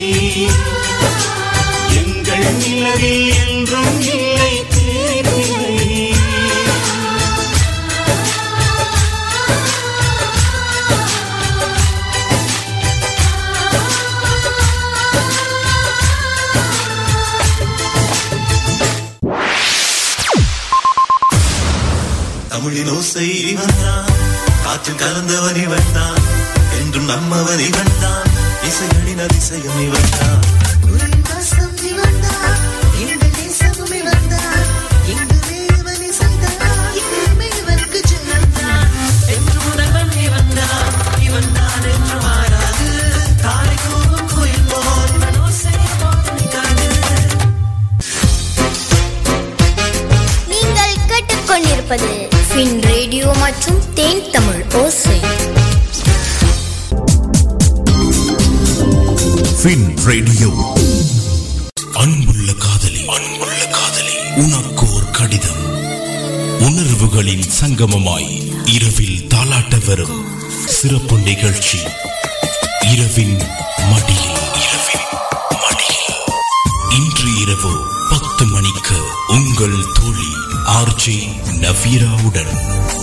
எங்கள் நிலவில் என்றும் இல்லை தேய்பிறை தமிழின் ஓசை இவன் தான் காற்றில் கலந்தவன் இவன் தான் என்றும் நம்மவன் இவன் தான் இசைகளின் அதிசயம் இவன் தான் குருவாசம் இவன்தான், எங்கள் நேசமும் இவன்தான், எங்கள் தேவன் இசைதான், இனிமே இவனுக்கு ஜெயம்தான். என்று முதல்வன் இவன்தான், இவன்தான் என்று மாறாது, தாரை கூவும் குயில் போல் இவன் ஓசை போனிக்காது. நீங்கள் கேட்டுக்கொண்டிருப்பது ஃபின் ரேடியோ மற்றும் தேன் தமிழ் ஓசை ஃபின் ரேடியோ அன்புள்ள காதலி அன்புள்ள காதலி உனக்கு ஒரு கடிதம் உணர்வுகளின் சங்கமமாய் இரவில் தாலாட்ட வரும் சிறப்பு நிகழ்ச்சி இரவின் மடியில் இரவின் மடியில் இன்று இரவு பத்து மணிக்கு உங்கள் தோழி ஆர்ஜே நவீராவுடன்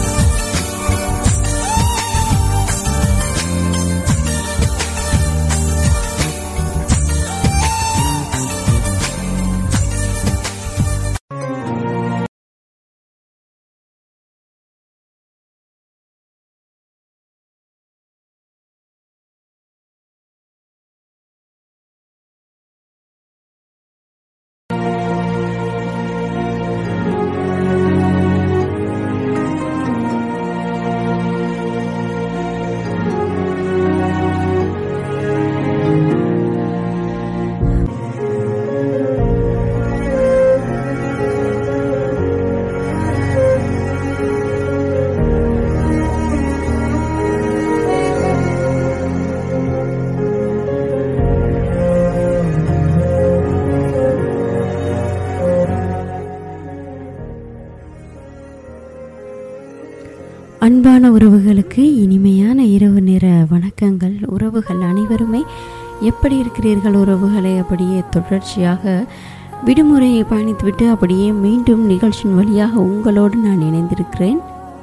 அன்பான உறவுகளுக்கு இனிமையான இரவு நேர வணக்கங்கள் உறவுகள் அனைவருமே எப்படி இருக்கிறீர்கள் உறவுகளை அப்படியே தொடர்ச்சியாக விடுமுறையை பயணித்துவிட்டு அப்படியே மீண்டும் நிகழ்ச்சியின் வழியாக உங்களோடு நான் இணைந்திருக்கிறேன்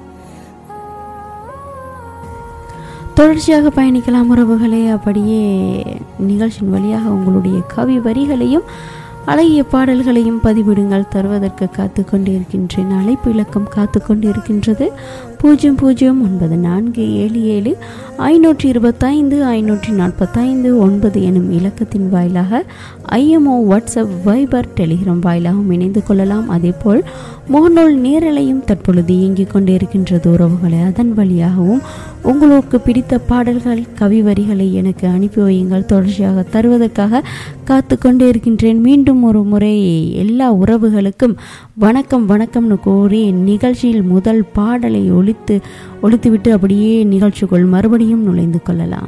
தொடர்ச்சியாக பயணிக்கலாம் உறவுகளே அப்படியே நிகழ்ச்சியின் வழியாக உங்களுடைய கவி வரிகளையும் அழகிய பாடல்களையும் பதிவிடுங்கள் தருவதற்கு காத்து கொண்டிருக்கின்றேன் அழைப்பு இலக்கம் காத்து கொண்டிருக்கின்றது பூஜ்ஜியம் பூஜ்ஜியம் ஒன்பது நான்கு ஏழு ஏழு ஐநூற்றி இருபத்தைந்து ஐநூற்றி நாற்பத்தைந்து ஒன்பது எனும் இலக்கத்தின் வாயிலாக ஐஎம்ஓ வாட்ஸ்அப் வைபர் டெலிகிராம் வாயிலாகவும் இணைந்து கொள்ளலாம் அதேபோல் முகநூல் நேரலையும் தற்பொழுது இயங்கிக் கொண்டிருக்கின்றது உறவுகளை அதன் வழியாகவும் உங்களுக்கு பிடித்த பாடல்கள் கவி வரிகளை எனக்கு அனுப்பி வையுங்கள் தொடர்ச்சியாக தருவதற்காக காத்து கொண்டே இருக்கின்றேன் மீண்டும் ஒரு முறை எல்லா உறவுகளுக்கும் வணக்கம் வணக்கம்னு கூறி நிகழ்ச்சியில் முதல் பாடலை ஒழித்து ஒழித்துவிட்டு அப்படியே நிகழ்ச்சிக்குள் மறுபடியும் நுழைந்து கொள்ளலாம்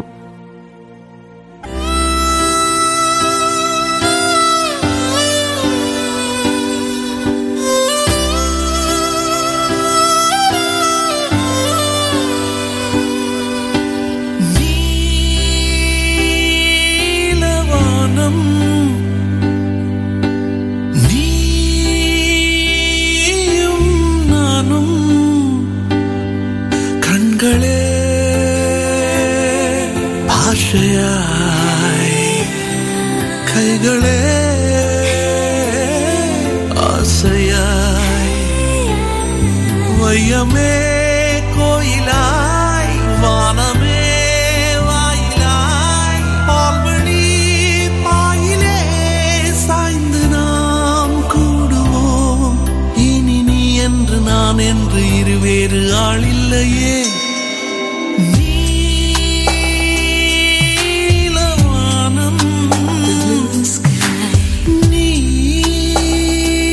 நீலவானம் நீயும் நானும் கண்களே பாஷையாய் கைகளே ஆசையாய் வையமே கோயிலாய் வானமே வாயிலாய் பால்வழி பாயிலே சாய்ந்து நாம் கூடுவோம் இனி நீ என்று நான் என்று இருவேறு ஆளில்லையே நீலவானம்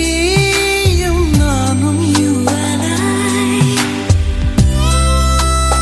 நீயும் நானும்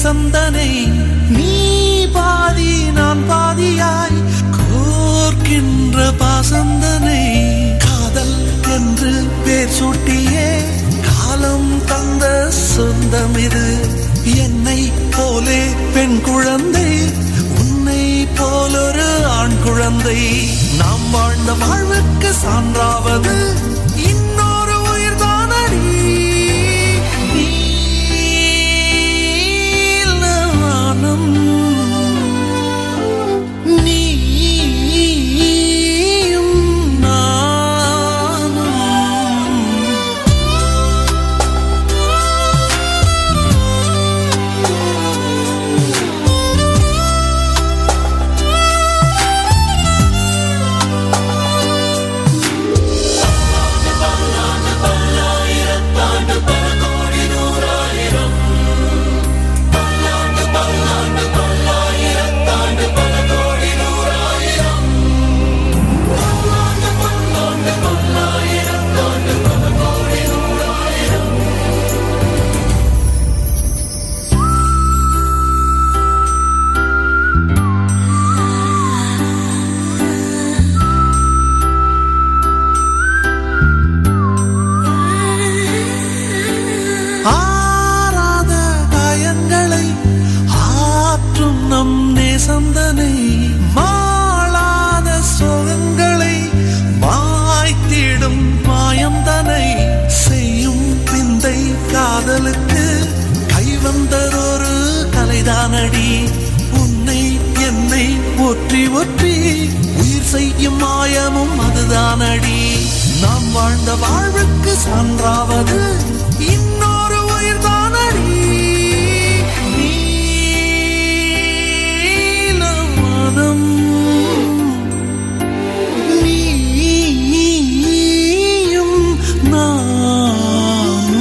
நேசந்தனை நீ பாதி நான் பாதியாய் கோர்க்கின்ற பாசந்தனை காதல் என்று பேர் சூட்டியே காலம் தந்த சொந்தம் இது என்னை போலே பெண் குழந்தை உன்னை போலொரு ஆண் குழந்தை நாம் வாழ்ந்த வாழ்வுக்கு சான்றாவது இன்னொரு உயிர்தானடி நீலவானம் நீயும் நானும் ஆறாத காயங்களை ஆற்றும் நம் நேசந்தனை மாளாத சோகங்களை மாய்த்திடும் மாயந்தனை செய்யும் பிந்தை காதலுக்கு கைவந்ததொரு கலைதானடி உன்னை என்னை ஒற்றி ஒற்றி உயிர் செய்யும் மாயமும் அதுதானடி நாம் வாழ்ந்த வாழ்வுக்கு சான்றாவது இன்னொரு உயிர் தானடி நீலவானம் நீயும் நானும்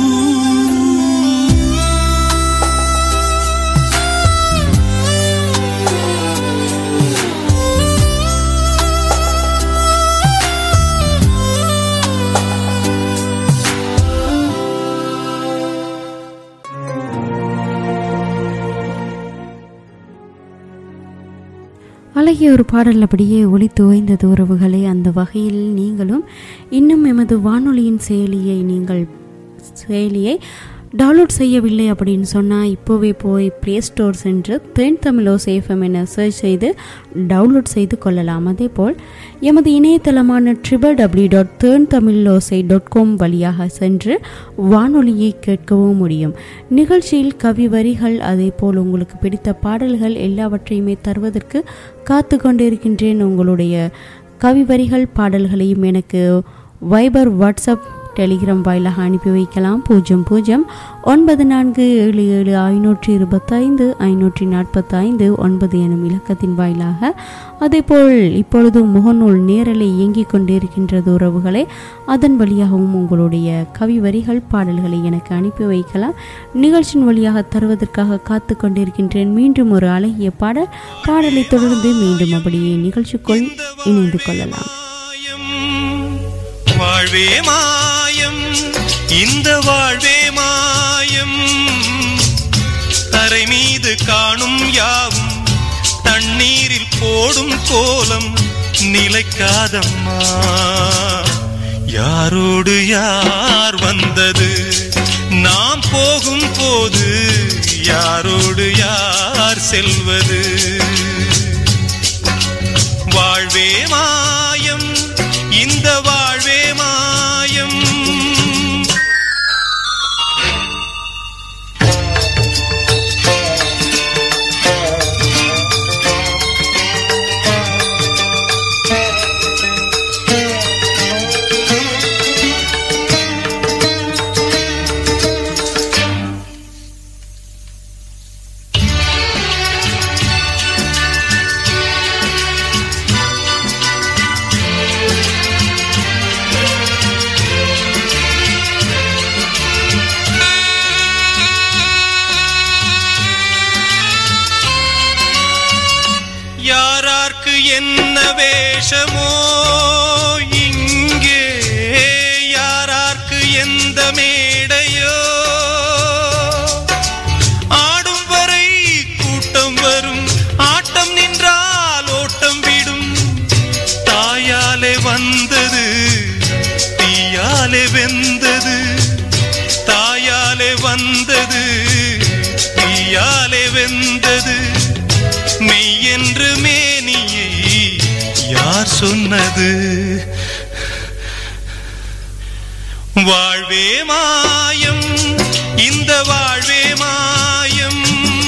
அழகிய ஒரு பாடல் அப்படியே ஒளித்து ஓய்ந்தது உறவுகளே அந்த வகையில் நீங்களும் இன்னும் எமது வானொலியின் செயலியை நீங்கள் செயலியை டவுன்லோட் செய்யவில்லை அப்படின்னு சொன்னால் இப்போவே போய் ப்ளே ஸ்டோர் சென்று தென் தமிழோ சேஃபம் என சர்ச் செய்து டவுன்லோட் செய்து கொள்ளலாம் அதேபோல் எமது இணையதளமான ட்ரிபிள் டபிள்யூ டாட் தேர்ன் தமிழோசை டாட் காம் வழியாக சென்று வானொலியை கேட்கவும் முடியும் நிகழ்ச்சியில் கவி வரிகள் அதேபோல் உங்களுக்கு பிடித்த பாடல்கள் எல்லாவற்றையுமே தருவதற்கு காத்து கொண்டிருக்கின்றேன் உங்களுடைய கவி வரிகள் பாடல்களையும் எனக்கு வைபர் வாட்ஸ்அப் டெலிகிராம் வாயிலாக அனுப்பி வைக்கலாம் பூஜ்ஜியம் பூஜ்ஜியம் ஒன்பது நான்கு ஏழு ஏழு ஐநூற்றி இருபத்தைந்து ஐநூற்றி நாற்பத்தைந்து ஒன்பது எனும் இலக்கத்தின் வாயிலாக அதேபோல் இப்பொழுது முகநூல் நேரலை இயங்கிக் கொண்டிருக்கின்றது உறவுகளே அதன் வழியாகவும் உங்களுடைய கவி வரிகள் பாடல்களை எனக்கு அனுப்பி வைக்கலாம் நிகழ்ச்சியின் வழியாக தருவதற்காக காத்து கொண்டிருக்கின்றேன் மீண்டும் ஒரு அழகிய பாடல் பாடலை தொடர்ந்து மீண்டும் அப்படியே நிகழ்ச்சிக்குள் இணைந்து கொள்ளலாம் மாயம் வாழ்வே மாயம் இந்த வாழ்வே மாயம் தரை மீது காணும் யாவும் தண்ணீரில் போடும் கோலம் நிலைக்காதம்மா யாரோடு யார் வந்தது நாம் போகும் போது யாரோடு யார் செல்வது வாழ்வே மாயம் இந்த வாழ்வே மாயம் யாரார்க்கு என்ன வேஷமோ இங்கே யாரார்க்கு எந்த மேடையோ ஆடும் வரை தீயாலே வெந்தது தாயாலே வந்தது தீயாலே வெந்தது மெய் என்று மேனியை யார் சொன்னது வாழ்வே மாயம் இந்த வாழ்வே மாயம்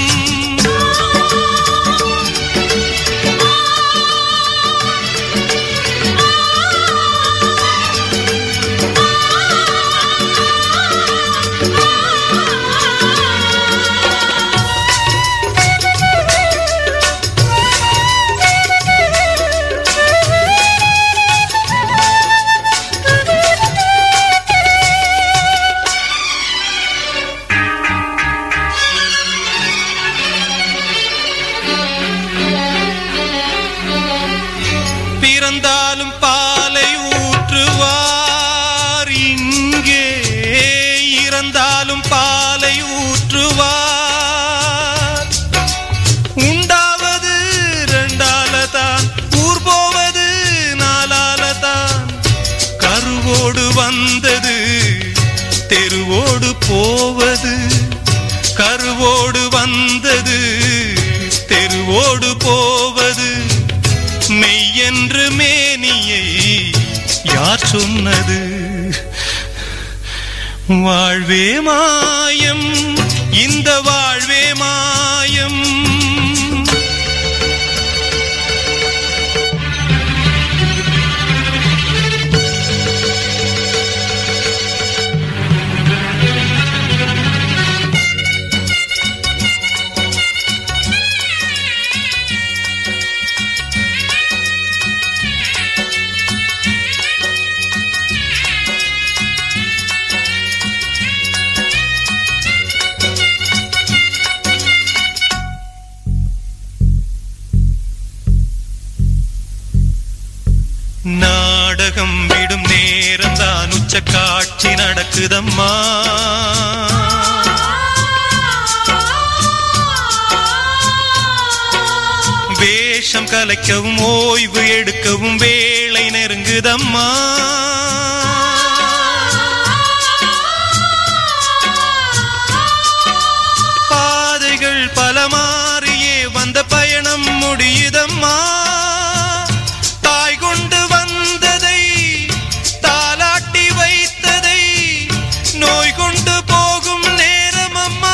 பிறந்தாலும் பாலை ஊற்றுவார் இங்கே இறந்தாலும் பாலை ஊற்றுவார் உண்டாவது ரெண்டால தான் ஊர் போவது நாலால தான் கருவோடு வந்தது தெருவோடு போவது கருவோடு வந்தது தெருவோடு போவது மெய்யென்று மேனியை யார் சொன்னது வாழ்வே மாயம் இந்த வாழ்வே மாயம் நாடகம் விடும் நேரம் தான் உச்ச காட்சி நடக்குதம்மா வேஷம் கலைக்கவும் ஓய்வு எடுக்கவும் வேலை நெருங்குதம்மா பாதைகள் பல மாறியே வந்த பயணம் முடியுதம்மா தாய் கொண்டு வந்ததை தாலாட்டி வைத்ததை நோய் கொண்டு போகும் நேரம் அம்மா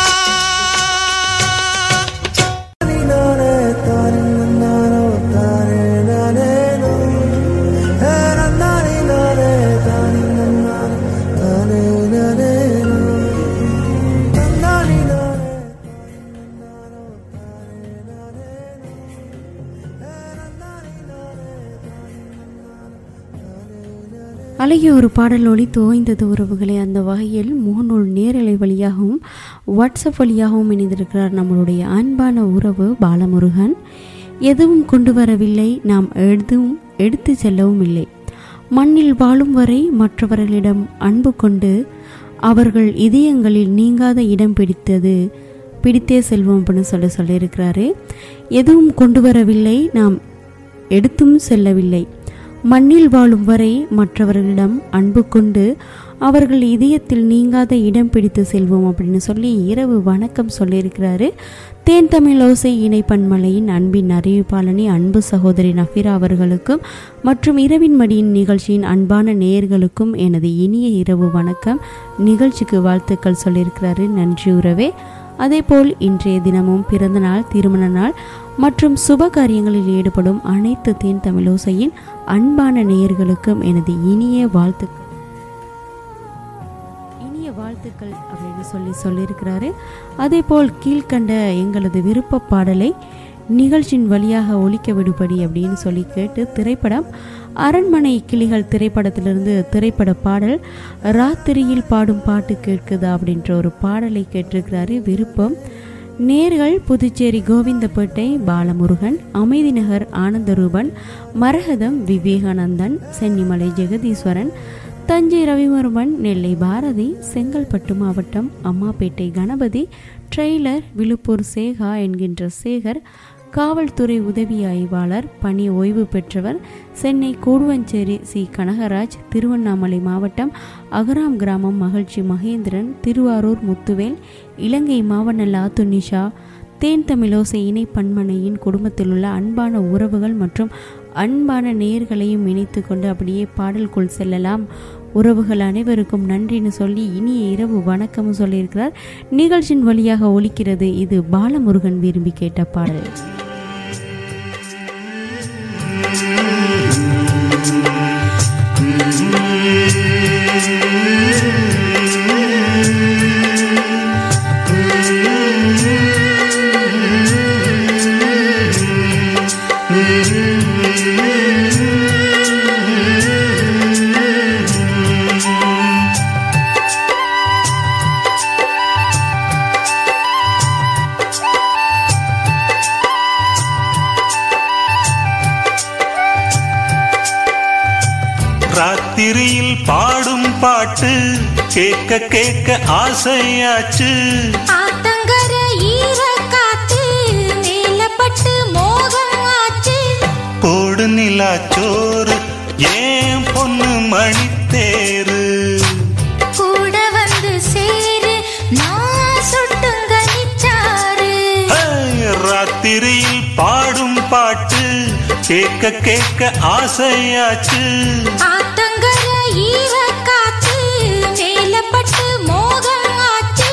அழகிய ஒரு பாடல் ஒளி தோய்ந்தது உறவுகளே அந்த வகையில் முகநூல் நேரலை வழியாகவும் வாட்ஸ்அப் வழியாகவும் இணைந்திருக்கிறார் நம்மளுடைய அன்பான உறவு பாலமுருகன் எதுவும் கொண்டு வரவில்லை நாம் எதுவும் எடுத்து செல்லவும் இல்லை மண்ணில் வாழும் வரை மற்றவர்களிடம் அன்பு கொண்டு அவர்கள் இதயங்களில் நீங்காத இடம் பிடித்தது பிடித்தே செல்வோம் அப்படின்னு சொல்லி சொல்லியிருக்கிறாரு எதுவும் கொண்டு வரவில்லை நாம் எடுத்தும் செல்லவில்லை மண்ணில் வாழும் வரை மற்றவர்களிடம் அன்பு கொண்டு அவர்கள் இதயத்தில் நீங்காத இடம் பிடித்து செல்வோம் அப்படின்னு சொல்லி இரவு வணக்கம் சொல்லியிருக்கிறாரு தேன் தமிழ் ஓசை இணை பன்மலையின் அன்பின் அறிவிப்பாளனி அன்பு சகோதரி நஃபிரா அவர்களுக்கும் மற்றும் இரவின் மடியின் நிகழ்ச்சியின் அன்பான நேயர்களுக்கும் எனது இனிய இரவு வணக்கம் நிகழ்ச்சிக்கு வாழ்த்துக்கள் சொல்லியிருக்கிறாரு நன்றி உறவே அதேபோல் இன்றைய தினமும் பிறந்த நாள் திருமண நாள் மற்றும் சுப காரியங்களில் ஈடுபடும் அனைத்து தேன் தமிழோசையின் அன்பான நேயர்களுக்கும் எனது இனிய வாழ்த்துக்கள் இனிய வாழ்த்துக்கள் அப்படின்னு சொல்லி சொல்லியிருக்கிறாரு அதேபோல் கீழ்கண்ட எங்களது விருப்ப பாடலை நிகழ்ச்சியின் வழியாக ஒலிக்க விடுபடி அப்படின்னு சொல்லி கேட்டு திரைப்படம் அரண்மனை கிளிகள் திரைப்படத்திலிருந்து திரைப்பட பாடல் ராத்திரியில் பாடும் பாட்டு கேட்குதா அப்படின்ற ஒரு பாடலை கேட்டிருக்கிறாரு விருப்பம் நேர்கள் புதுச்சேரி கோவிந்தப்பேட்டை பாலமுருகன் அமைதிநகர் ஆனந்தரூபன் மரகதம் விவேகானந்தன் சென்னிமலை ஜெகதீஸ்வரன் தஞ்சை ரவிவர்மன் நெல்லை பாரதி செங்கல்பட்டு மாவட்டம் அம்மாப்பேட்டை கணபதி ட்ரெய்லர் விழுப்பூர் சேகா என்கின்ற சேகர் காவல்துறை உதவி ஆய்வாளர் பணி ஓய்வு பெற்றவர் சென்னை கூடுவஞ்சேரி சி கனகராஜ் திருவண்ணாமலை மாவட்டம் அகராம் கிராமம் மகிழ்ச்சி மகேந்திரன் திருவாரூர் முத்துவேல் இலங்கை மாவனல் ஆத்துனிஷா தேன் தமிழோசை இணை பன்மனையின் குடும்பத்தில் உள்ள அன்பான உறவுகள் மற்றும் அன்பான நேயர்களையும் இணைத்து கொண்டு அப்படியே பாடலுக்குள் செல்லலாம் உறவுகள் அனைவருக்கும் நன்றின்னு சொல்லி இனிய இரவு வணக்கம் சொல்லியிருக்கிறார் நிகழ்ச்சியின் வழியாக ஒலிக்கிறது இது பாலமுருகன் விரும்பி கேட்ட பாடல் ராத்திரியில் பாடும் பாட்டு கேட்க கேட்க ஆசையாச்சு ஆத்தங்கர ஈர காத்து மேலப்பட்டு மோகம் ஆச்சு போடு நிலா சோறு ஏன் பொண்ணு மணித்தேரு கூட வந்து சேரு நான் சுட்டுங்க நிச்சாரு ஹே, ராத்திரியில் பாடும் பாட்டு கேட்க கேட்க ஆசையாச்சு ஆத்தங்கர ஈர காத்து மேலப்பட்டு மோகம் ஆச்சு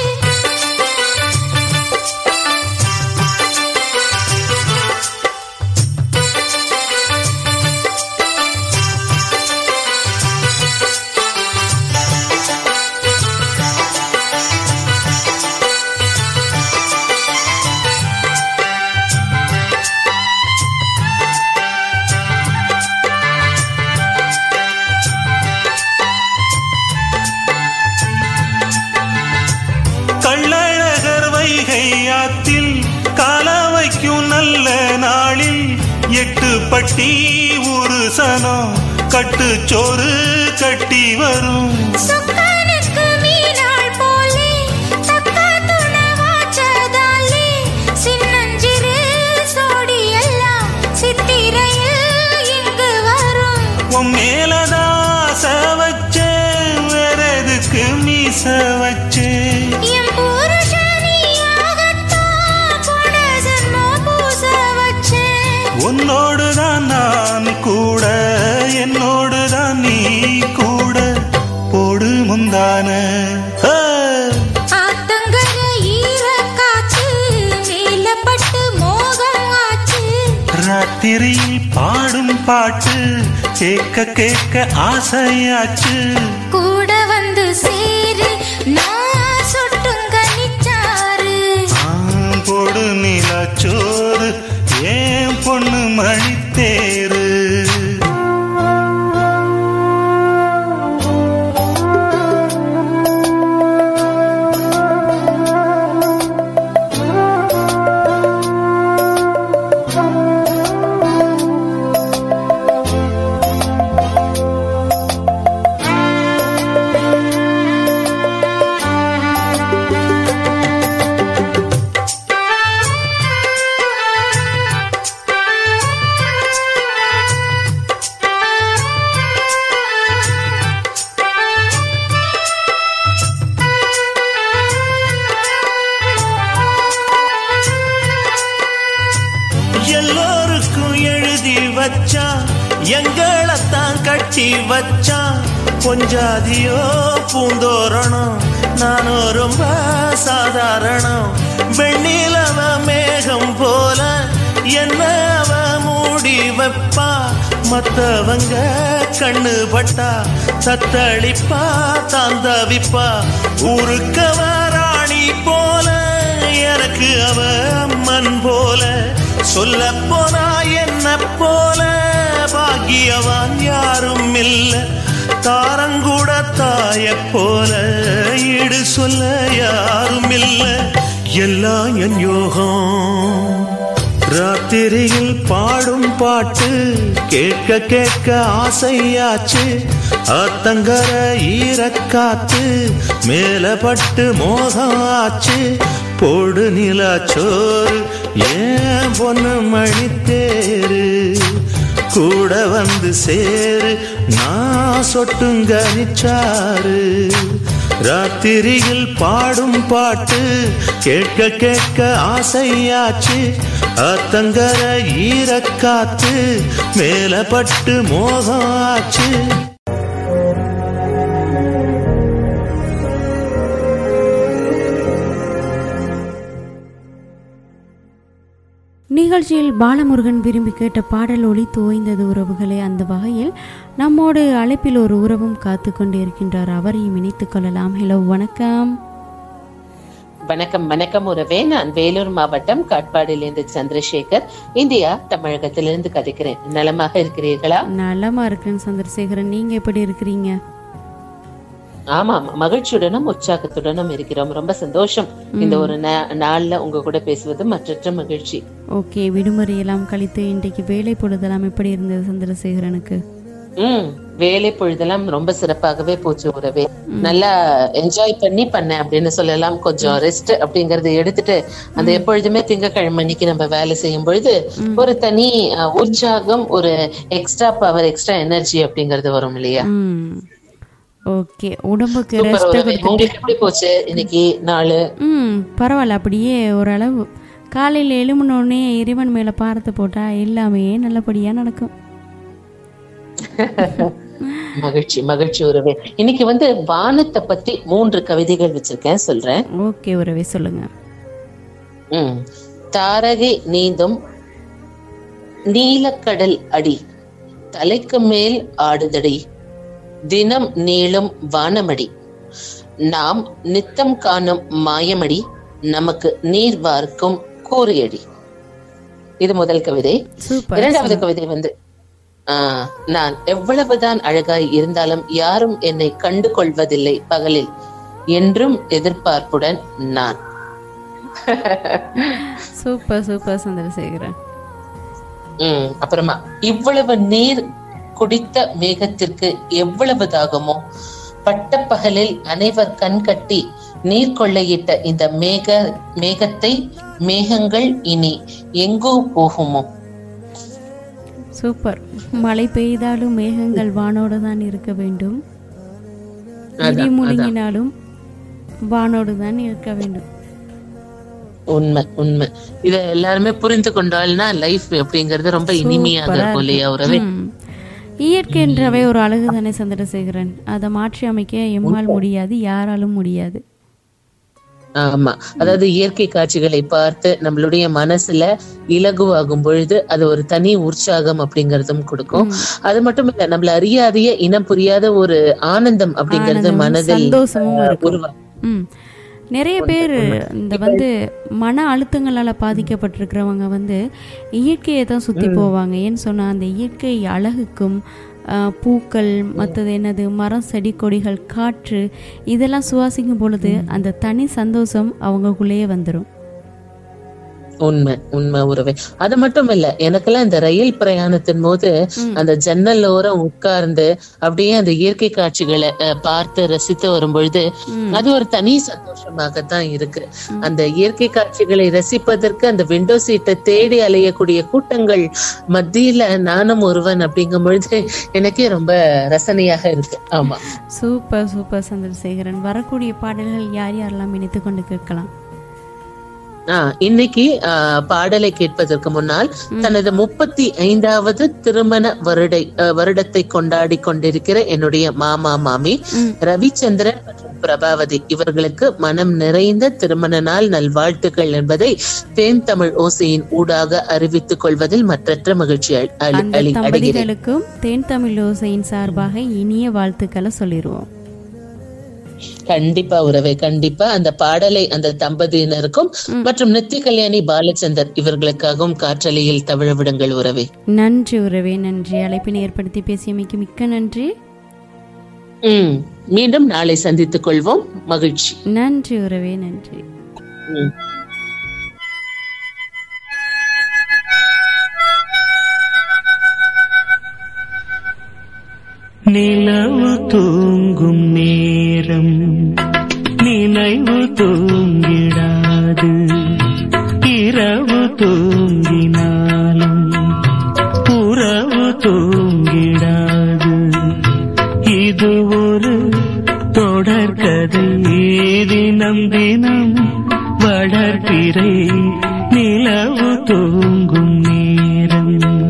கள்ளழகர் வைகை ஆத்தில் கால வைக்கும் நல்ல நாளில் எட்டு பட்டி ஒரு சனம் கட்டு சோறு கட்டி வரும் சொக்கனுக்கு மீனாள் போலே தக்க துணவாச்சதாலே சின்னஞ்சிறு சோடி எல்லாம் சித்திரையில் இங்கு வரும் உன் மேலதான் ஆசை வச்சேன் வேற எதுக்கு மீச வச்சேன் என் புருஷனியாகத்தான் போன ஜென்மம் பூச வச்சேன் உன்னோடு தான் நான் கூட என்னோடு தான் நீ கூட போடு முந்தான ஆ. ஆத்தங்கர ஈர காத்து மேலப்பட்டு மோகம் ஆச்சு ராத்திரியில் பாடும் பாட்டு கேட்க கேட்க ஆசையாச்சு கூட வந்து சேரு நான் சுட்டுங்க நிச்சாரு போடு நிலச்சோறு ஏன் பொண்ணு மணித்தேரு எல்லோருக்கும் எழுதி வச்சான் எங்களைத்தான் கட்டி வச்சான் பொஞ்சாதியோ பூந்தோரணம் நானும் ரொம்ப சாதாரணம் வெண்ணிலவ மேகம் போல என்ன அவ மூடி வைப்பா மத்தவங்க கண்ணு பட்டா தத்தளிப்பா தாந்தவிப்பா ஊருக்கவ ராணி போல எனக்கு அவ அம்மன் போல சொல்ல போனா என்ன போல பாக்கியவான் யாரும் இல்ல தாரங்கூட தாய போல ஈடு சொல்ல யாரும் இல்ல எல்லாம் என் யோகம் ராத்திரியில் பாடும் பாட்டு கேட்க கேட்க ஆசையாச்சு ஆத்தங்கர ஈரக்காத்து மேல பட்டு மோகம் ஆச்சு போடு நிலா சோறு ஏன் பொண்ணு மணித்தேரு கூட வந்து சேரு நான் சொட்டுங்க நிச்சாரு ராத்திரியில் பாடும் பாட்டு கேட்க கேட்க ஆசையாச்சு அத்தங்கர ஈரக்காத்து மேல பட்டு மோகம் ஆச்சு நிகழ்ச்சியில் பாலமுருகன் விரும்பி கேட்ட பாடல் ஒளி தோய்ந்தது உறவுகளே அந்த வகையில் நம்மோடு அழைப்பில் ஒரு உறவும் காத்து கொண்டு இருக்கின்றார் அவரையும் இணைத்துக் கொள்ளலாம் ஹலோ வணக்கம் வணக்கம் வணக்கம் உறவே நான் வேலூர் மாவட்டம் காட்பாடியிலிருந்து சந்திரசேகர் இந்தியா தமிழகத்திலிருந்து கதைக்கிறேன் நலமாக இருக்கிறீர்களா நலமா இருக்கிறேன் சந்திரசேகரன் நீங்க எப்படி இருக்கிறீங்க ஆமாம் மகிழ்ச்சியுடனும் உற்சாகத்துடனும் இருக்கிறோம் ரொம்ப சந்தோஷம் இந்த ஒரு நா- நாள்ல உங்க கூட பேசுவது மற்றற்ற மகிழ்ச்சி ஓகே விடுமுறை எல்லாம் கழித்து இன்றைக்கு வேலை பொழுதெல்லாம் எப்படி இருந்தது சந்திரசேகரனுக்கு ம் வேலை பொழுதெல்லாம் ரொம்ப சிறப்பாகவே போச்சு உறவே நல்லா என்ஜாய் பண்ணி பண்ணேன் அப்படின்னு சொல்லலாம் கொஞ்சம் ரெஸ்ட் அப்படிங்கறத எடுத்துட்டு அந்த எப்பொழுதுமே திங்கக்கிழமை அன்னைக்கு நம்ம வேலை செய்யும் பொழுது ஒரு தனி அஹ், உற்சாகம் ஒரு எக்ஸ்ட்ரா பவர் எக்ஸ்ட்ரா எனர்ஜி அப்படிங்கறது வரும் இல்லையா ம் ஓகே உடம்புக்கு சூப்பர் ரெஸ்ட் உறவே. உங்களுக்கு எப்படி போச்சு இன்னைக்கு நாளு ம் பரவாயில்ல அப்படியே ஓரளவு காலையில் எழும்பினோடனே இறைவன் மேலே பாரத்தை போட்டா எல்லாமே நல்லபடியாக நடக்கும் மகிழ்ச்சி மகிழ்ச்ி உறவே இன்னைக்கு வந்து வானத்தை பத்தி மூன்று கவிதைகள் வச்சிருக்கேன் சொல்றேன் ஓகே உறவே சொல்லுங்க ம். தாரகை நீந்தும் நீலக்கடல் அடி தலைக்கு மேல் ஆடுதடி தினம் நீளும் வானமடி நாம் நித்தம் காணும் மாயமடி நமக்கு நீர் வார்க்கும் கூறியடி இது முதல் கவிதை சூப்பர் இரண்டாவது கவிதை வந்து ஆ, நான் எவ்வளவுதான் அழகாய் இருந்தாலும் யாரும் என்னை கண்டு கொள்வதில்லை பகலில் என்றும் எதிர்பார்ப்புடன் நான் சூப்பர் சூப்பர் சந்திரசேகரன் ம், அப்புறமா இவ்வளவு நீர் குடித்த மேகத்திற்கு எவ்வளவு தாகமோ பட்டப்பகலில் அனைவர் கண் கட்டி நீர் கொள்ளையிட்ட இந்த மேக மேகத்தை மேகங்கள் இனி எங்கோ போகுமோ சூப்பர் மழை பெய்தாலும் மேகங்கள் வானோடு தான் இருக்க வேண்டும் இடி முழுங்கினாலும் வானோடு தான் இருக்க வேண்டும் உண்மை உண்மை இத எல்லாருமே புரிந்து கொண்டால்னா லைஃப் அப்படிங்கறது ரொம்ப இனிமையாக இருக்கும் இல்லையா உறவே ம். இயற்கை என்றவே ஒரு அழகு தானே சந்திரசேகரன் அதை மாற்றி அமைக்க எம்மால் முடியாது யாராலும் முடியாது ஆமா அதாவது இயற்கை காட்சிகளை பார்த்து நம்மளுடைய மனசுல இலகுவாகும் பொழுது அது ஒரு தனி உற்சாகம் அப்படிங்கறதும் கொடுக்கும் அது மட்டும் இல்ல நம்மள அறியாதைய இனம் புரியாத ஒரு ஆனந்தம் அப்படிங்கறது ஆனந்தமும் மனதில் சந்தோஷமும் அஹ், இருக்கும். உருவாகும் ம் நிறைய பேர் இந்த வந்து மன அழுத்தங்களால் பாதிக்கப்பட்டிருக்கிறவங்க வந்து இயற்கையை தான் சுற்றி போவாங்க ஏன்னு சொன்னால் அந்த இயற்கை அழகுக்கும் ஆ, பூக்கள் மற்றது என்னது மரம் செடி கொடிகள் காற்று இதெல்லாம் சுவாசிக்கும் பொழுது அந்த தனி சந்தோஷம் அவங்களுக்குள்ளேயே வந்துடும் உண்மை உண்மை உறவே அது மட்டும் இல்ல எனக்கெல்லாம் இந்த ரயில் பிரயாணத்தின் போது அந்த ஜன்னல் ஓரம் உட்கார்ந்து அப்படியே அந்த இயற்கை காட்சிகளை அஹ், பார்த்து ரசித்து வரும் பொழுது அது ஒரு தனி சந்தோஷமாகத்தான் இருக்கு அந்த இயற்கை காட்சிகளை ரசிப்பதற்கு அந்த விண்டோ சீட்டை தேடி அலையக்கூடிய கூட்டங்கள் மத்தியில நானும் ஒருவன் அப்படிங்கும் பொழுது எனக்கே ரொம்ப ரசனையாக இருக்கு ஆமா சூப்பர் சூப்பர் சந்திரசேகரன் வரக்கூடிய பாடல்கள் யார் யாரெல்லாம் இணைத்து கொண்டு கேட்கலாம் ஆஹ் இன்னைக்கு ஆஹ் பாடலை கேட்பதற்கு முன்னால் தனது முப்பத்தி ஐந்தாவது திருமண வருடை அஹ் வருடத்தை கொண்டாடி கொண்டிருக்கிற என்னுடைய மாமா மாமி ரவிச்சந்திரன் மற்றும் பிரபாவதி இவர்களுக்கு மனம் நிறைந்த திருமண நாள் நல்வாழ்த்துக்கள் என்பதை தேன் தமிழ் ஓசையின் ஊடாக அறிவித்துக் கொள்வதில் மற்றற்ற மகிழ்ச்சி அ- அளி- அந்த அளி- அடைகிறேன் தம்பதிகளுக்கும் தேன் தமிழ் ஓசையின் சார்பாக இனிய வாழ்த்துக்களை சொல்லிடுவோம் கண்டிப்பா உறவே கண்டிப்பா அந்த பாடலை அந்த தம்பதியினருக்கும் மற்றும் நித்திய கல்யாணி பாலச்சந்தர் இவர்களுக்காகவும் காற்றலையில் தவிழ விடுங்கள் உறவே நன்றி உறவே நன்றி அழைப்பினை ஏற்படுத்தி பேசியமைக்கு மிக்க நன்றி ம் மீண்டும் நாளை சந்தித்துக் கொள்வோம் மகிழ்ச்சி நன்றி உறவே நன்றி ம். நிலவு தூங்கும் நேரம் நினைவு தூங்கிடாது இரவு தூ ஒரு தொடர்கதை தினம் தினம் வளர்பிறை நிலவு தூங்கும் நேரம்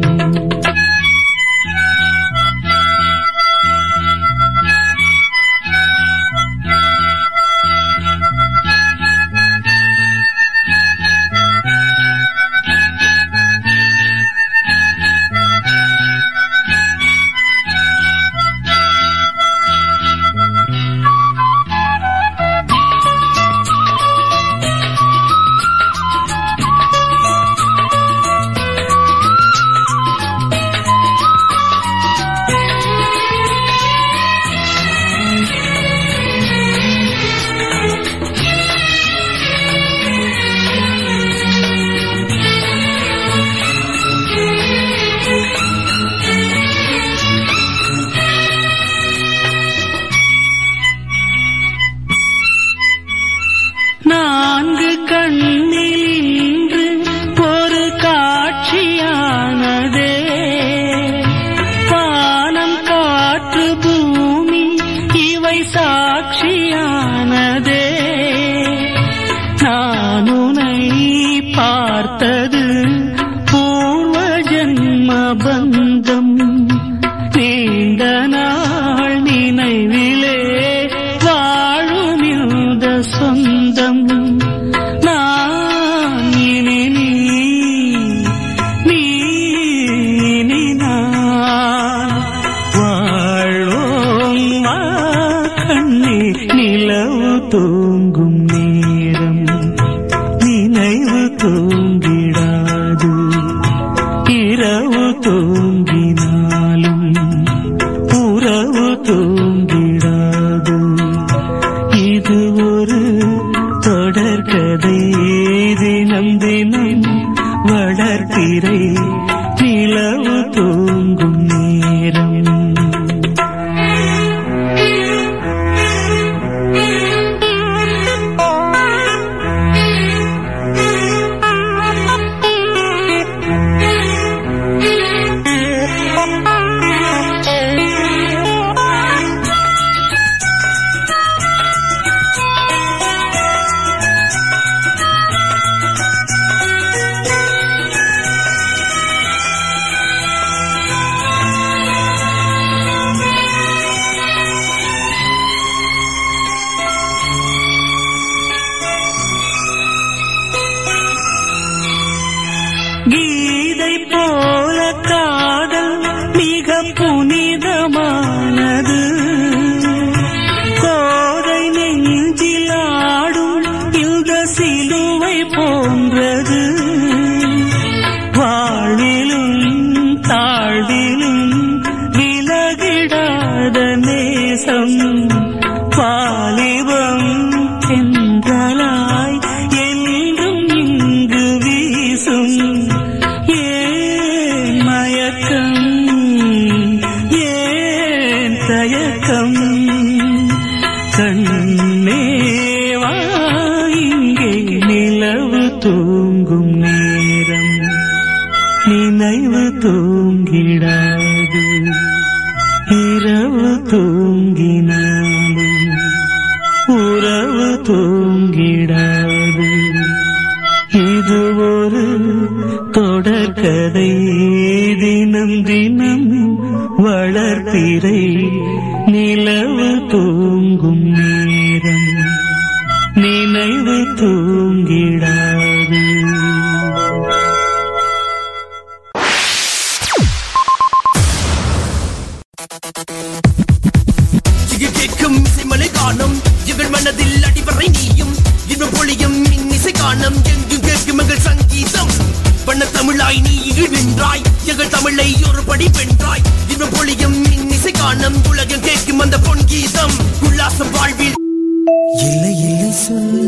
நான்கு கண்ணில் இன்று ஒரு காட்சியானதே வானம் காற்று பூமி இவை சாட்சியானதே நான் உனை பார்த்தது பூர்வ ஜன்ம பந்தம் நீண்ட நாள் நினைவிலே வாழும் இந்த சொந்தம் நான் இனி நீ நீ இனி நான் வாழ்வோம் வா கண்ணே நிலவு தூங்கும் நேரம் நினைவு தூங்கிடாது இரவு தூங்கினாலும் உறவு தூங்கிடாது இது ஒரு தொடர்கதை தினம் தினம் வளர்த்திரை நிலவு தூங்கும் நேரம் கீதை போல காதல் மிக புனிதமானது கோதை நெஞ்சில் ஆடும் இந்த சிலுவை போன்றது வாழ்விலும் தாழ்விலும் விலகிடாத நேசம் வாலிபம் என்றலாய் என்றும் இங்கு வீசும் ஏன் மயக்கம் ஏன் தயக்கம் கண்ணேவா இங்கே நிலவு தூங்கும் நேரம் நினைவு தூங்கிடாது இரவு தூங்கினாலும் உறவு தூங்கிடாது இது ஒரு தொடர்கதை தினம் தினம் வளர்ப்பிறை நிலவு தூங்கும் நேரம் நினைவு தூங்கிடாது இங்கு கேட்கும் இசைமலை காணும் எங்கள் மனதில் அடிவரை நீயும் இன்னும் பொழியும் இன்னிசை காணும் எங்கும் கேட்கும் எங்கள் சங்கீதம் பண்ண தமிழாய் நீ நின்றாய் எங்கள் தமிழை ஒரு படி வென்றாய் இன்னும் பொழியும் இன்னிசை காணும் உலகம் கேட்கும் அந்த பொன் கீதம் உல்லாசம் வாழ்வில் இல்லை இல்லை சொல்லு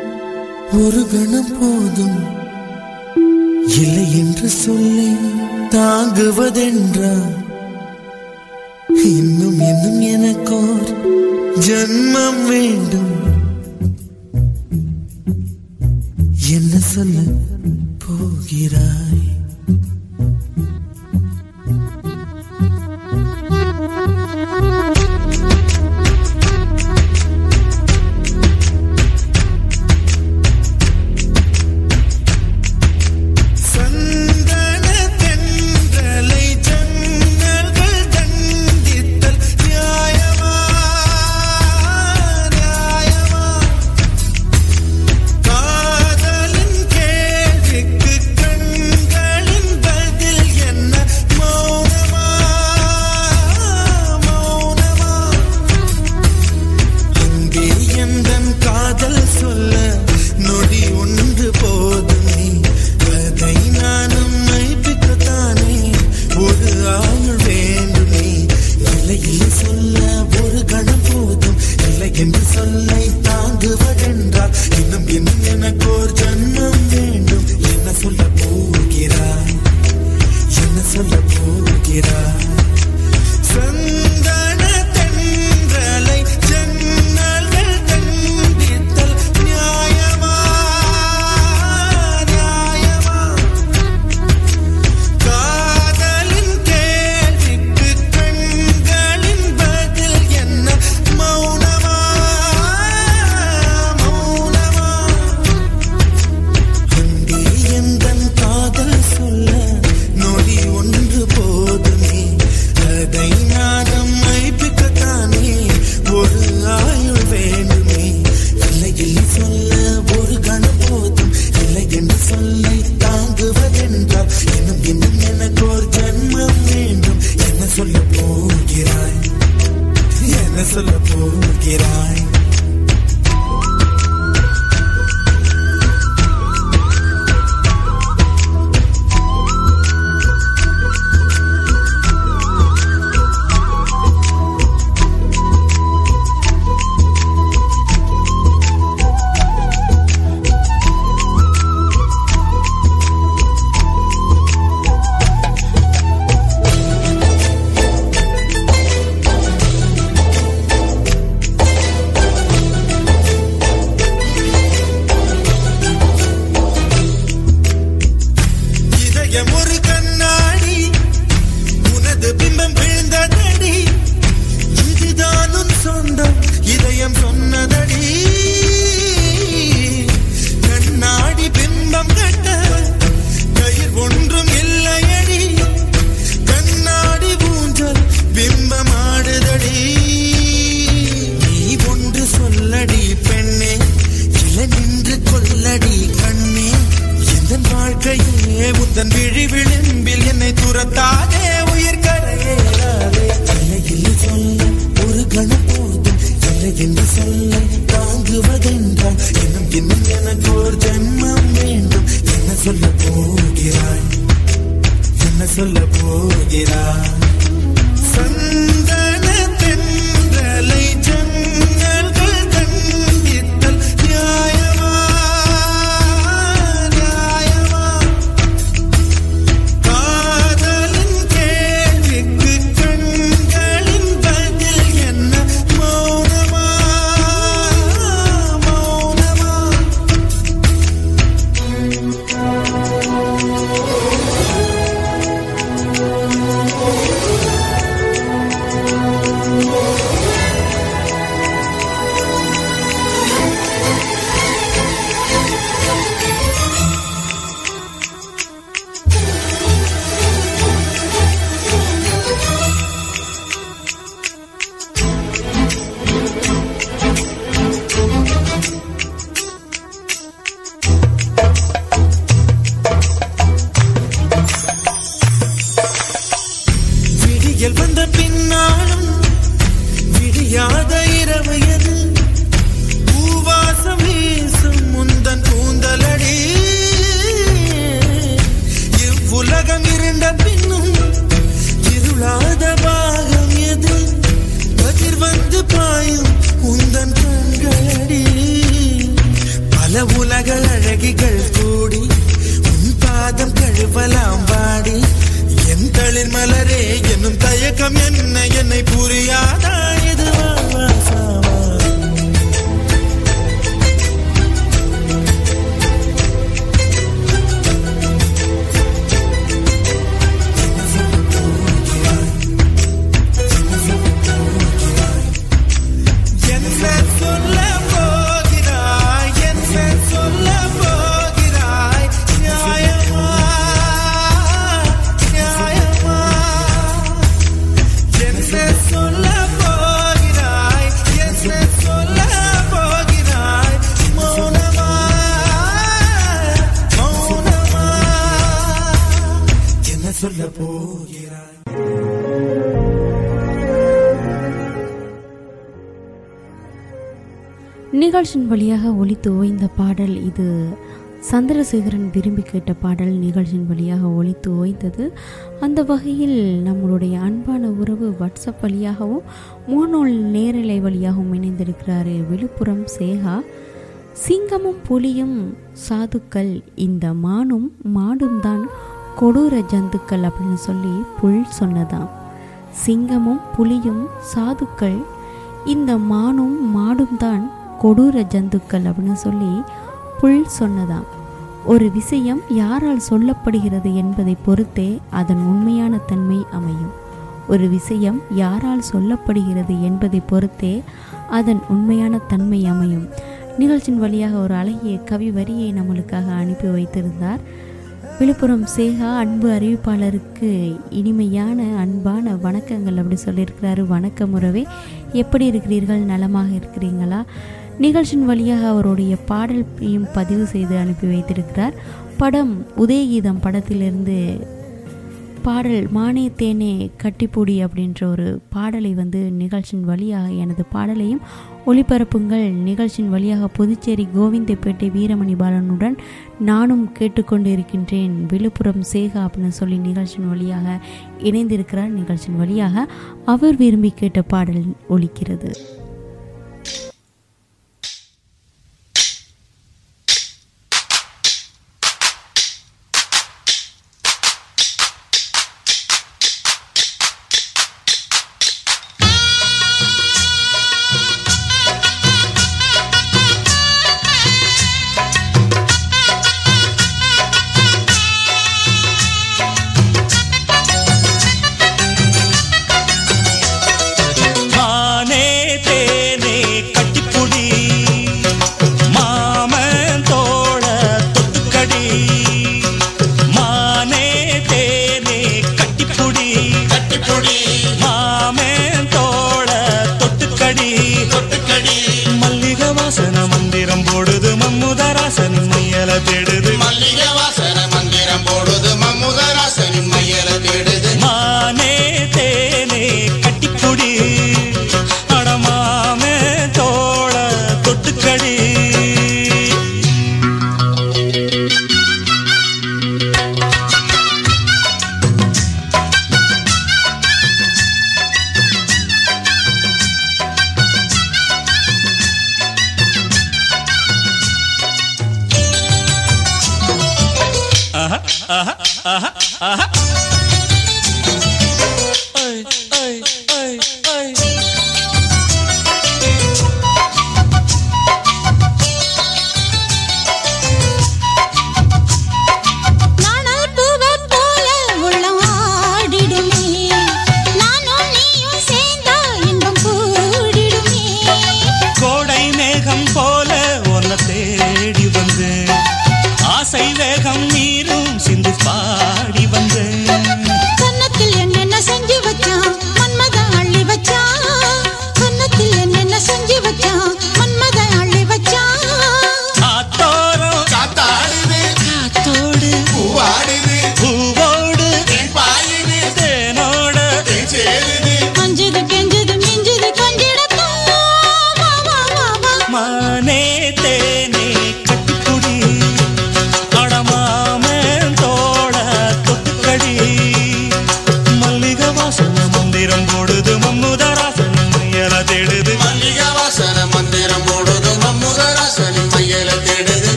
ஒரு கணம் போதும் இல்லை என்று சொல்லேன் தாங்குவதென்றா இன்னும் இன்னும் எனக்கோர் ஜன்மம் வேண்டும் என்ன சொல்ல போகிறாய் சந்தன தென்றலை ஜன்னல்கள் தண்டித்தல் நியாயமா நியாயமா காதலின் கேள்விக்கு கண்களின் பதில் என்ன மௌனமா மௌனமா அங்கே எந்தன் காதல் சொல்ல நொடி ஒன்று போதுமே அதை நானும் மைப்பிக்கத்தானே ஒரு ஆயுள் வேண்டுமே இல்லை இல்லை சொல்ல ஒரு கணம் போதும் இல்லை என்று சொல்லை தாங்குவதென்றால் இன்னும் இன்னும் எனக்கு ஒரு ஜன்மம் வேண்டும் என்ன சொல்ல போகிறாய் என்ன சொல்ல போகிறாய் சந்தன தென்றலை ஜன்னல்கள் தண்டித்தல் நியாயமா நியாயமா காதலின் கேள்விக்கு கண்களின் பதில் என்ன மௌனமா மௌனமா அங்கே எந்தன் காதல் சொல்ல நொடி ஒன்று போதுமே அதை நானும் மைப்பிக்கத்தானே ஒரு ஆயுள் வேண்டுமே இல்லை இல்லை சொல்ல ஒரு கணம் போதும் இல்லை என்று சொல்லை தாங்குவதென்றால் இன்னும் இன்னும் எனக்கு ஒரு ஜன்மம் வேண்டும் என்ன சொல்ல போகிறாய் என்ன சொல்ல போகிறாய் இதயம் ஒரு கண்ணாடி உனது பிம்பம் விழுந்ததடி இதுதான் உன் சொந்தம் இதயம் சொன்னதடி கண்ணாடி பிம்பம் கட்ட கயிர் ஒன்றும் இல்லையடி கண்ணாடி ஊஞ்சல் பிம்பம் ஆடுதடி நீ ஒன்று சொல்லடி பெண்ணே இல நின்று கொல்லடி கண்ணே எந்த வாழ்க்கையே உந்தன் விழி விளிம்பில் என்னை துரத்தாதே உயிர் கரையேறாதே இல்லை இல்லை சொல்ல ஒரு கணம் போதும் இல்லை என்று சொல்ல தாங்குவதென்றால் இன்னும் இன்னும் எனக்கு ஒரு ஜென்மம் வேண்டும் என்ன சொல்ல போகிறாய் என்ன சொல்ல போகிறாய் சந்தன தென்றலை ஜன்னல்கள் தண்டித்தல் நியாயமா நியாயமா காதலின் கேள்விக்கு கண்களின் பதில் என்ன மௌனமா மௌனமா விடியல் வந்த பின்னாலும் விடியாத இரவு எது பூவாசம் வீசும் முந்தன் கூந்தலடி இவ்வுலகம் இருண்ட பின்னும் இருளாத பாகம் எது கதிர் வந்து பாயும் உந்தன் கண்களடி பல உலக அழகிகள் கூடி உன் பாதம் கழுவலாம் வாடி குளிர் மலரே என்னும் தயக்கம் என்ன என்னை புரியாதா இது வாழ்வாசாவா என்ன சொல்ல போகிறாய் என்ன சொல்ல போகிறாய் நியாயமா நியாயமா என்ன சொல்ல போகிறாய் என்ன சொல்ல போகிறாய் மௌனமா மௌனமா என்ன சொல்ல போகிறாய் நிகழ்ச்சியின் வழியாக ஒலித்து ஓய்ந்த பாடல் இது சந்திரசேகரன் விரும்பி கேட்ட பாடல் நிகழ்ச்சியின் வழியாக ஒலித்து ஓய்ந்தது அந்த வகையில் நம்மளுடைய அன்பான உறவு வாட்ஸ்அப் வழியாகவும் மூணோல் நேரலை வழியாகவும் இணைந்திருக்கிறாரு விழுப்புரம் சேகா சிங்கமும் புலியும் சாதுக்கள் இந்த மானும் மாடும் தான் கொடூர ஜந்துக்கள் அப்படின்னு சொல்லி புல் சொன்னதாம் சிங்கமும் புலியும் சாதுக்கள் இந்த மானும் மாடும் தான் கொடூர ஜந்துக்கள் அப்படின்னு சொல்லி புல் சொன்னதாம் ஒரு விஷயம் யாரால் சொல்லப்படுகிறது என்பதை பொறுத்தே அதன் உண்மையான தன்மை அமையும் ஒரு விஷயம் யாரால் சொல்லப்படுகிறது என்பதை பொறுத்தே அதன் உண்மையான தன்மை அமையும் நிகழ்ச்சியின் வழியாக ஒரு அழகிய கவி வரியை நம்மளுக்காக அனுப்பி வைத்திருந்தார் விழுப்புரம் சேகா அன்பு அறிவிப்பாளருக்கு இனிமையான அன்பான வணக்கங்கள் அப்படி சொல்லியிருக்கிறாரு வணக்கம் உறவே எப்படி இருக்கிறீர்கள் நலமாக இருக்கிறீங்களா நிகழ்ச்சியின் வழியாக அவருடைய பாடலையும் பதிவு செய்து அனுப்பி வைத்திருக்கிறார் படம் உதயகீதம் படத்திலிருந்து பாடல் மானே தேனே கட்டிப்பூடி அப்படின்ற ஒரு பாடலை வந்து நிகழ்ச்சியின் வழியாக எனது பாடலையும் ஒளிபரப்புங்கள் நிகழ்ச்சியின் வழியாக புதுச்சேரி கோவிந்தப்பேட்டை வீரமணி பாலனுடன் நானும் கேட்டுக்கொண்டு இருக்கின்றேன் விழுப்புரம் சேகா அப்படின்னு சொல்லி நிகழ்ச்சியின் வழியாக இணைந்திருக்கிறார் நிகழ்ச்சியின் வழியாக அவர் விரும்பி கேட்ட பாடல் ஒலிக்கிறது மானே தேனே கட்டிப்புடி மாமன் தோழ தொட்டுக்கடி மானே தேனே கட்டிப்புடி கட்டிப்புடி மாமன் தோழ தொட்டுக்கடி தொட்டுக்கடி மல்லிகை வாசன மந்திரம் போடுது மம்முதராசனின் மையல தேடுது மல்லிகை வாசன மந்திரம் போடுது மம்முதராசனின் மையல தேடுது மானே தேனே கட்டிப்புடி அடமாமே தோழ தொட்டுக்கடி ஆஹா ஆஹா ஆஹா ஆஹா ஐ ஐ ஐ ஐ நாணல் பூவைப் போல உள்ளம் ஆடிடுமே. நானும் நீயும் சேர்ந்தா இன்பம் கூடிடுமே. கோடை மேகம் போல உன்னை தேடி வந்தேன் ஆசை வேகம் நீரும் சிந்து பாடி வந்தேன்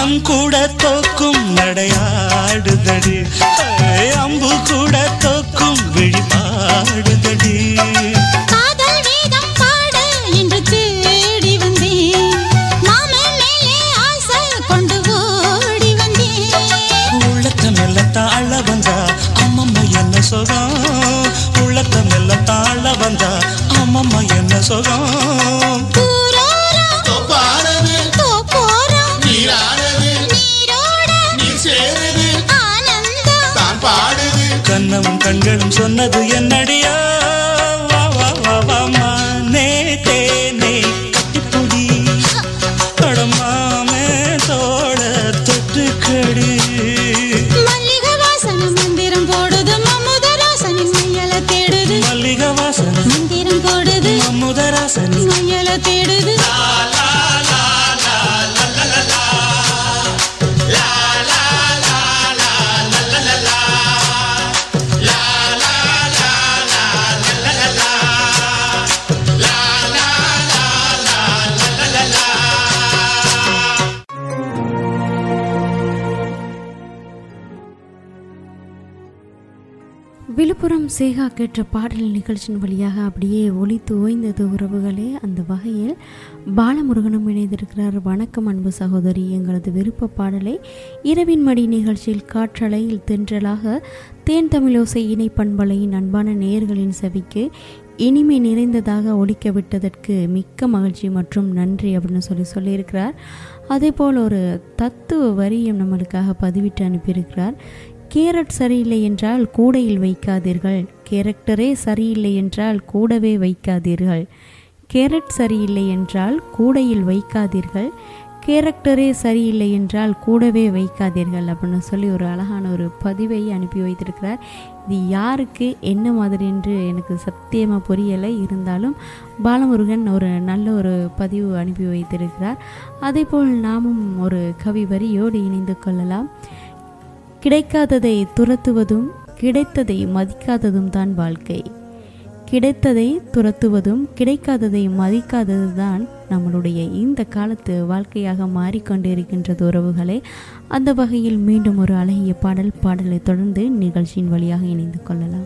அன்னம் கூட தோக்கும் நடையாடுதடி ஏய், அம்பு கூட தோக்கும் விழிபாடுதடி காதல் வேதம் பாட என்று தேடி வந்தேன் மாமன் மேலே ஆசை கொண்டு ஓடி வந்தேன் உள்ளத்த மெல்ல தாழ வந்தா அம்மம்மா என்ன சுகம் உள்ளத்த மெல்ல தாழ வந்தா அம்மம்மா என்ன சுகம் தூரோரம் தொப்பானது தோப்போரம் நீரானது நீரோட நீர் சேருது ஆனந்தம் தான் பாடுது கண்ணமும் கண்களும் சொன்னது என்னடியா வா வா வா வா மானே தேனே கட்டிப்புடி கடமாமே தோட தொட்டுக்கடி மல்லிகை வாசனை மந்திரம் போடுது மமுதராசனின் மையல தேடுது மல்லிகை வாசனை மந்திரம் போடுது முதராசனி மையல தேடுது விழுப்புரம் சேகா கேட்ட பாடல் நிகழ்ச்சியின் வழியாக அப்படியே ஒலித்து ஓய்ந்தது உறவுகளே அந்த வகையில் பாலமுருகனும் இணைந்திருக்கிறார் வணக்கம் அன்பு சகோதரி எங்களது விருப்ப பாடலை இரவின் மடி நிகழ்ச்சியில் காற்றலையில் தென்றலாக தேன் தமிழோசை இணை பண்பலையின் அன்பான நேயர்களின் செவிக்கு இனிமை நிறைந்ததாக ஒலிக்க விட்டதற்கு மிக்க மகிழ்ச்சி மற்றும் நன்றி அப்படின்னு சொல்லி சொல்லியிருக்கிறார் அதேபோல் ஒரு தத்துவ வரியும் நம்மளுக்காக பதிவிட்டு அனுப்பியிருக்கிறார் கேரட் சரியில்லை என்றால் கூடையில் வைக்காதீர்கள் கேரக்டரே சரியில்லை என்றால் கூடவே வைக்காதீர்கள் கேரட் சரியில்லை என்றால் கூடையில் வைக்காதீர்கள் கேரக்டரே சரியில்லை என்றால் கூடவே வைக்காதீர்கள் அப்படின்னு சொல்லி ஒரு அழகான ஒரு பதிவை அனுப்பி வைத்திருக்கிறார் இது யாருக்கு என்ன மாதிரி என்று எனக்கு சத்தியமாக புரியலை இருந்தாலும் பாலமுருகன் ஒரு நல்ல ஒரு பதிவு அனுப்பி வைத்திருக்கிறார் அதேபோல் நாமும் ஒரு கவி வரியோடு இணைந்து கொள்ளலாம் கிடைக்காததை துரத்துவதும் கிடைத்ததை மதிக்காததும் தான் வாழ்க்கை கிடைத்ததை துரத்துவதும் கிடைக்காததை மதிக்காதது தான் நம்மளுடைய இந்த காலத்து வாழ்க்கையாக மாறிக்கொண்டிருக்கின்றது உறவுகளே அந்த வகையில் மீண்டும் ஒரு அழகிய பாடல் பாடலை தொடர்ந்து நிகழ்ச்சியின் வழியாக இணைந்து கொள்ளலாம்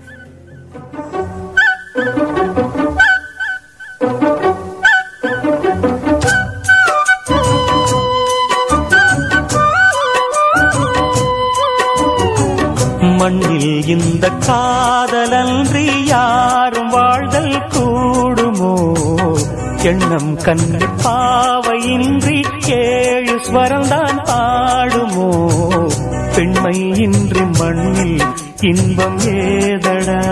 மண்ணில் இந்த காதலன்றி யாரும் வாழ்தல் கூடுமோ எண்ணம் கண்ணு பாவையின்றி ஏழு ஸ்வரம்தான் ஆடுமோ பெண்மை இன்றி மண்ணில் இன்பம் ஏதடா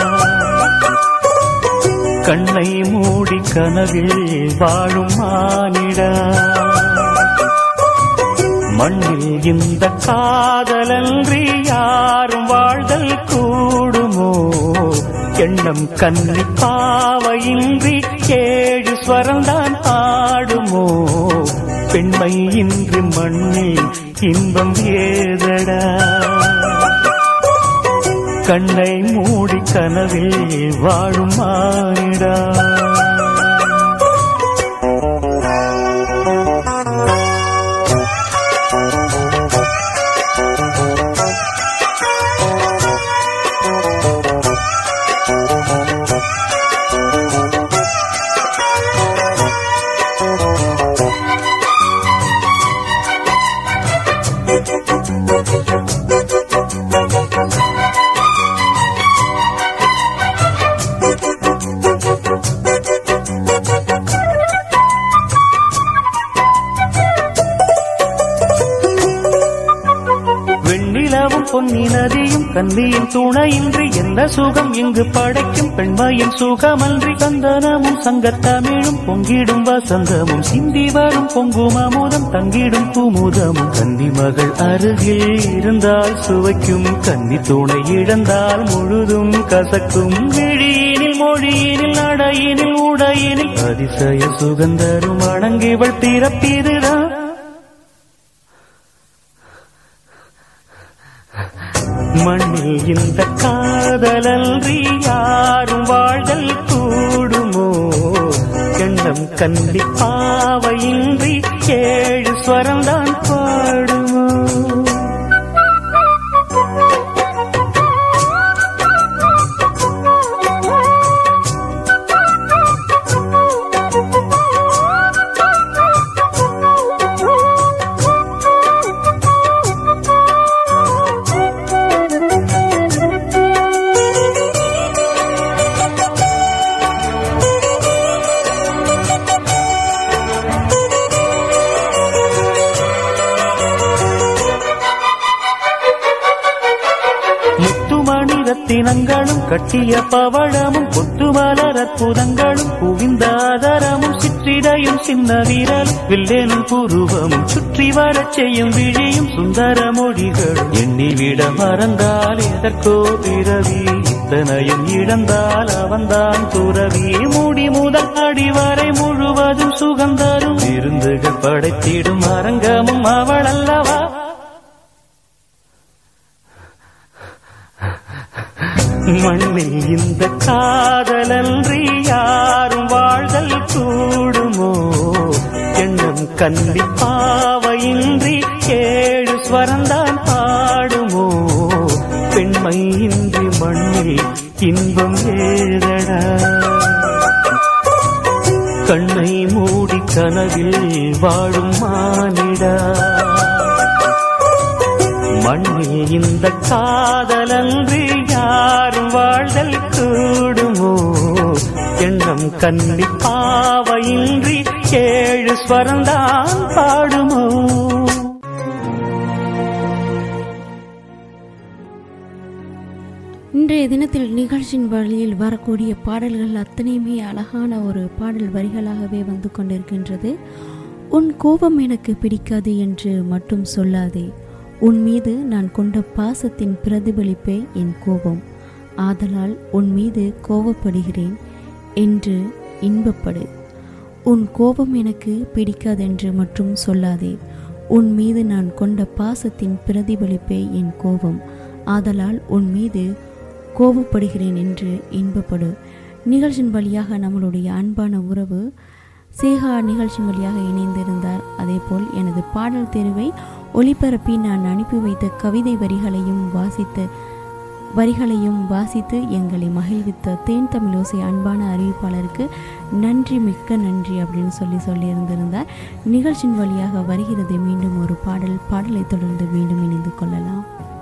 கண்ணை மூடி கனவில் வாழும் மானிடா மண்ணில் இந்த காதலன்றி யாரும் வாழ்தல் கூடுமோ எண்ணம் கண்ணி பாவையின்றி ஏழு ஸ்வரம்தான் ஆடுமோ பெண்மை இன்றி மண்ணில் இன்பம் ஏதடா கண்ணை மூடி கனவில் வாழும் மானிடா வெண்ணிலவும் பொன்னி நதியும் கன்னியின் துணையின்றி என்ன சுகம் இங்கு படைக்கும் பெண்மையின் சுகமன்றி சந்தனமும் சங்கத்தமிழும் பொங்கிடும் வசந்தமும் சிந்தி வரும் பொங்கும் அமுதம் தங்கிடும் குமுதமும் கன்னி மகள் அருகில் இருந்தால் சுவைக்கும் கன்னி துணை இழந்தால் முழுதும் கசக்கும் விழியினில் மொழியினில் நடையினில் உடையினில் அதிசய சுகந்தரும் அடங்கிவள் பிறப்பிதுதான் மண்ணில் இந்த காதலன்றி யாரும் வாழ்தல் கூடுமோ எண்ணம் கண்டி பாவையின்றி ஏழு ஸ்வரம்தான் போ ரத்தினங்களும் கட்டிய பவழமும் கொத்து மலர் அற்புதங்களும் குவிந்த ஆதரமும் சிற்றிடையும் சின்ன வீரலும் வில்லேனும் புருவமும் சுற்றி வரச் செய்யும் விழியும் சுந்தர மொழிகளும் எண்ணிவிட மறந்தால் எதற்கோ பிறவி இத்தனையும் இழந்தால் அவன்தான் துறவி மூடி முதல் அடி வரை முழுவதும் சுகந்தரும் விருந்துகள் படைத்திடும் அரங்கமும் அவள் அல்லவா மண்ணில் இந்த காதலன்றி யாரும் வாழ்தல் கூடுமோ எண்ணம் கண்டி பாவையின்றி ஏழு ஸ்வரந்தான் பாடுமோ பெண்மை இன்றி மண்ணில் இன்பம் ஏதடா கண்ணை மூடி கனவில் வாழும் மானிடா மண்ணில் இந்த காதலன்று யாரும் வாழ்தல் கூடுமோ எண்ணம் கண்ணி பாவையின்றி ஏழு ஸ்வரந்தான் பாடுமோ இன்றைய தினத்தில் நிகழ்ச்சியின் வழியில் வரக்கூடிய பாடல்கள் அத்தனையுமே அழகான ஒரு பாடல் வரிகளாகவே வந்து கொண்டிருக்கின்றது உன் கோபம் எனக்கு பிடிக்காது என்று மட்டும் சொல்லாதே உன் மீது நான் கொண்ட பாசத்தின் பிரதிபலிப்பே என் கோபம் ஆதலால் உன் மீது கோபப்படுகிறேன் என்று இன்பப்படு உன் கோபம் எனக்கு பிடிக்காதென்று மட்டும் சொல்லாதே உன் மீது நான் கொண்ட பாசத்தின் பிரதிபலிப்பே என் கோபம் ஆதலால் உன் மீது கோபப்படுகிறேன் என்று இன்பப்படு நிகழ்ச்சியின் வழியாக நம்மளுடைய அன்பான உறவு சேகா நிகழ்ச்சியின் வழியாக இணைந்திருந்தார் அதேபோல் எனது பாடல் தேர்வை ஒளிபரப்பி நான் அனுப்பி வைத்த கவிதை வரிகளையும் வாசித்த வரிகளையும் வாசித்து எங்களை மகிழ்வித்த தேன் தமிழோசை அன்பான அறிவிப்பாளருக்கு நன்றி மிக்க நன்றி அப்படின்னு சொல்லி சொல்லியிருந்திருந்தார் நிகழ்ச்சியின் வழியாக வருகிறது மீண்டும் ஒரு பாடல் பாடலை தொடர்ந்து மீண்டும் இணைந்து கொள்ளலாம்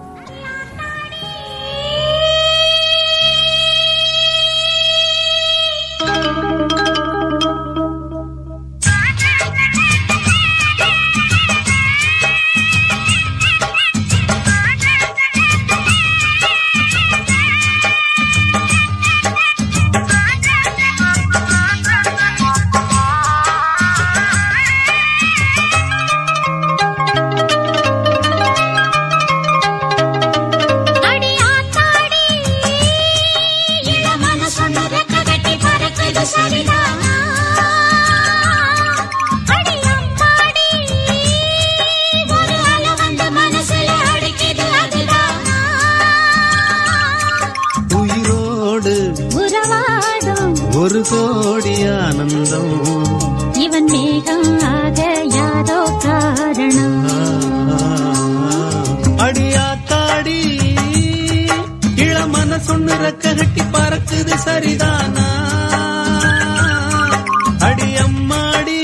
அடி ஆத்தாடி இளமன சொன்னத கட்டி பறக்குது சரிதான் அடி அம்மாடி ஒரு அல வந்து மனசுல அடிக்குது அதுதான் உயிரோடு உறவாடும் ஒரு கோடி ஆனந்தம் இவன் மேகம் ஆக யாதோ காரணம் அடியாத்தாடி இளமன சொன்னு ரெக்க கட்டி பறக்குது சரிதானா அடி அம்மாடி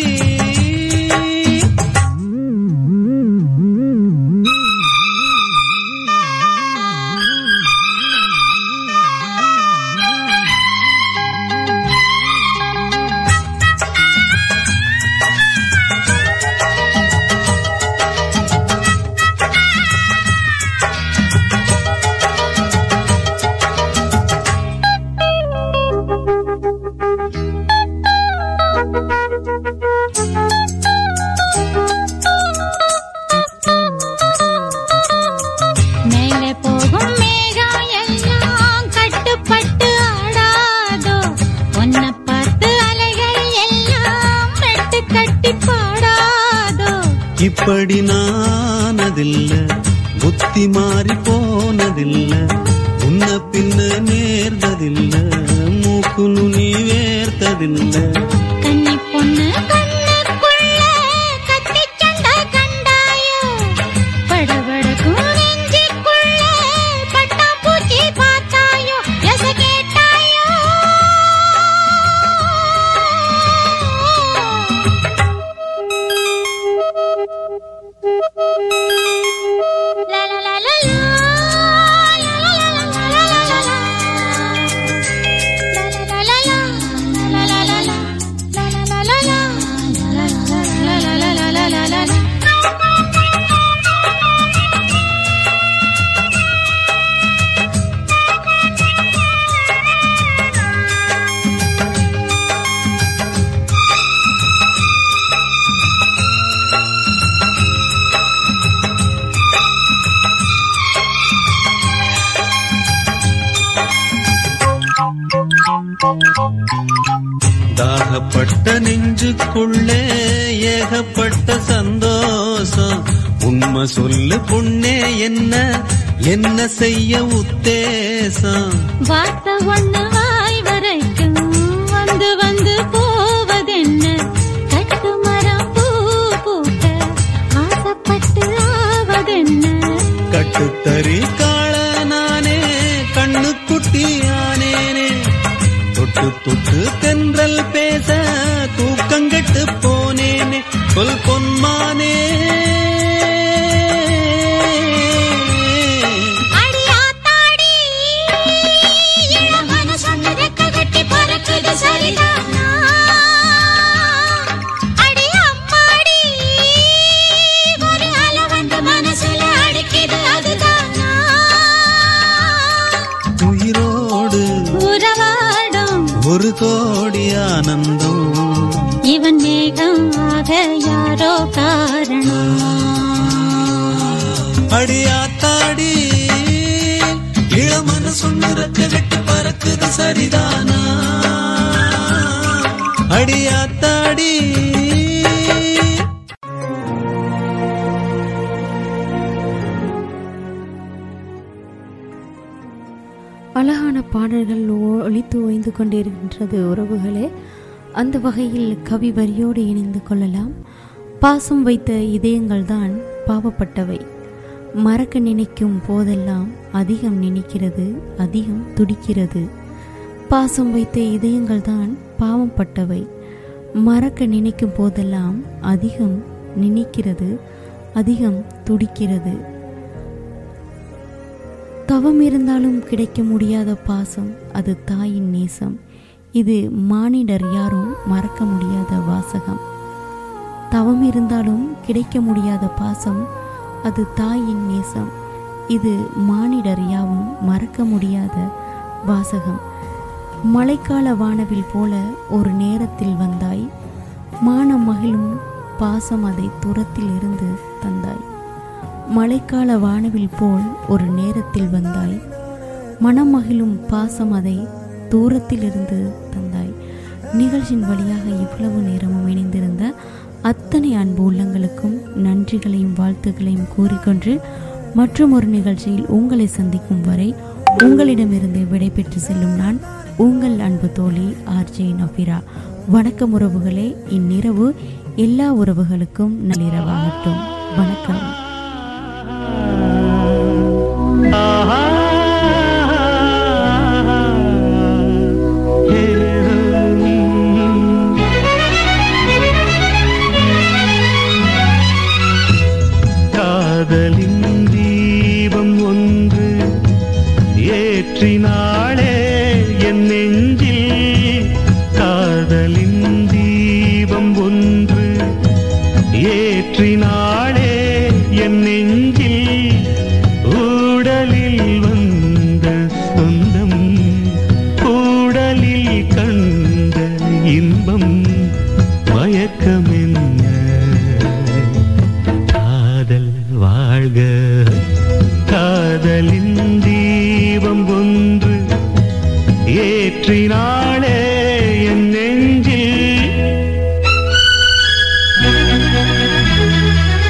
மேலே போகும் மேகம் எல்லாம் கட்டுப்பட்டு ஆடாதோ உன்னை பார்த்து அலைகள் எல்லாம் மெட்டு கட்டி பாடாதோ இப்படி நானதில்ல புத்தி மாறி போனதில்ல உன்ன பின்ன நேர்ந்ததில்ல மூக்கு நுனி வேர்த்ததில்ல கன்னி பொண்ணு கண்ணுக்குள்ள கத்தி சண்டை கண்டாயோ படபடக்கும் நெஞ்சுக்குள்ள பட்டாம்பூச்சி பார்த்தாயோ எச கேட்டாயோ லா லா லா லா லா, லா லா லா லா லா லா லா லா. La la la la la la la la la la la la la la சந்தோஷம் உண்மை சொல்லு பொண்ணே என்ன என்ன செய்ய உத்தேசம் வார்த்தை ஒண்ணு வாய் வரைக்கும் வந்து வந்து போவதென்ன கட்டு மரம் பூ பூக்க ஆசைப்பட்டு ஆவதென்ன கட்டுத்தறி காள நானே கண்ணு குட்டியானேனே தொட்டு தொட்டு தென்றல் பேச தூக்கங்கெட்டு போனேனே சொல் பொன்மானே அடியாத்தாடி இளம் மனசொன்னு ரெக்க கட்டி பறக்குது சரிதானா? அடி அம்மாடி, ஒரு அலை வந்து மனசுல அடிக்குது அதுதானா? உயிரோடு உறவாடும் ஒரு கோடி ஆனந்தம் இவன் மேகம் ஆக யாரோ காரணம் அடியாத்தாடி இளமன சொன்னரக்க கட்டு பறக்குது சரிதானா அடியாத்தாடி அழகான பாடல்கள் ஒ- ஒலித்து ஓய்ந்து கொண்டிருக்கின்றது உறவுகளே அந்த வகையில் கவி வரியோடு இணைந்து கொள்ளலாம் பாசம் வைத்த இதயங்கள் தான் பாவப்பட்டவை மறக்க நினைக்கும் போதெல்லாம் அதிகம் நினைக்கிறது அதிகம் துடிக்கிறது பாசம் வைத்த இதயங்கள் தான் பாவப்பட்டவை மறக்க நினைக்கும் போதெல்லாம் அதிகம் நினைக்கிறது அதிகம் துடிக்கிறது தவம் இருந்தாலும் கிடைக்க முடியாத பாசம் அது தாயின் நேசம் இது மானிடர் யாரும் மறக்க முடியாத வாசகம் தவம் இருந்தாலும் கிடைக்க முடியாத பாசம் அது தாயின் நேசம் இது மானிடர் யாவும் மறக்க முடியாத வாசகம் மழைக்கால வானவில் போல ஒரு நேரத்தில் வந்தாய் மானம் மகிழும் பாசம் அதை தூரத்தில் இருந்து தந்தாய் மழைக்கால வானவில் போல் ஒரு நேரத்தில் வந்தாய் மனம் மகிழும் பாசம் அதை தூரத்திலிருந்து தந்தாய் நிகழ்ச்சியின் வழியாக இவ்வளவு நேரமும் இணைந்திருந்த அத்தனை அன்பு உள்ளங்களுக்கும் நன்றிகளையும் வாழ்த்துக்களையும் கூறிக்கொண்டு மற்றும் ஒரு நிகழ்ச்சியில் உங்களை சந்திக்கும் வரை உங்களிடமிருந்து விடைபெற்று செல்லும் நான் உங்கள் அன்பு தோழி ஆர்ஜே நஃபிரா வணக்கம் உறவுகளே இந்நிரவு எல்லா உறவுகளுக்கும் நள்ளிரவாகட்டும் வணக்கம் காதலின் தீபம் ஒன்று ஏற்றினாளே என் நெஞ்சில் காதலின் தீபம் ஒன்று ஏற்றினாளே என் நெஞ்சில் ஊடலில் வந்த சொந்தம் ஊடலில் கண்ட இன்பம் மயக்கமென்ன காதல் வாழ்க காதலின் தீபம் ஒன்று ஏற்றினாளே என் நெஞ்சில்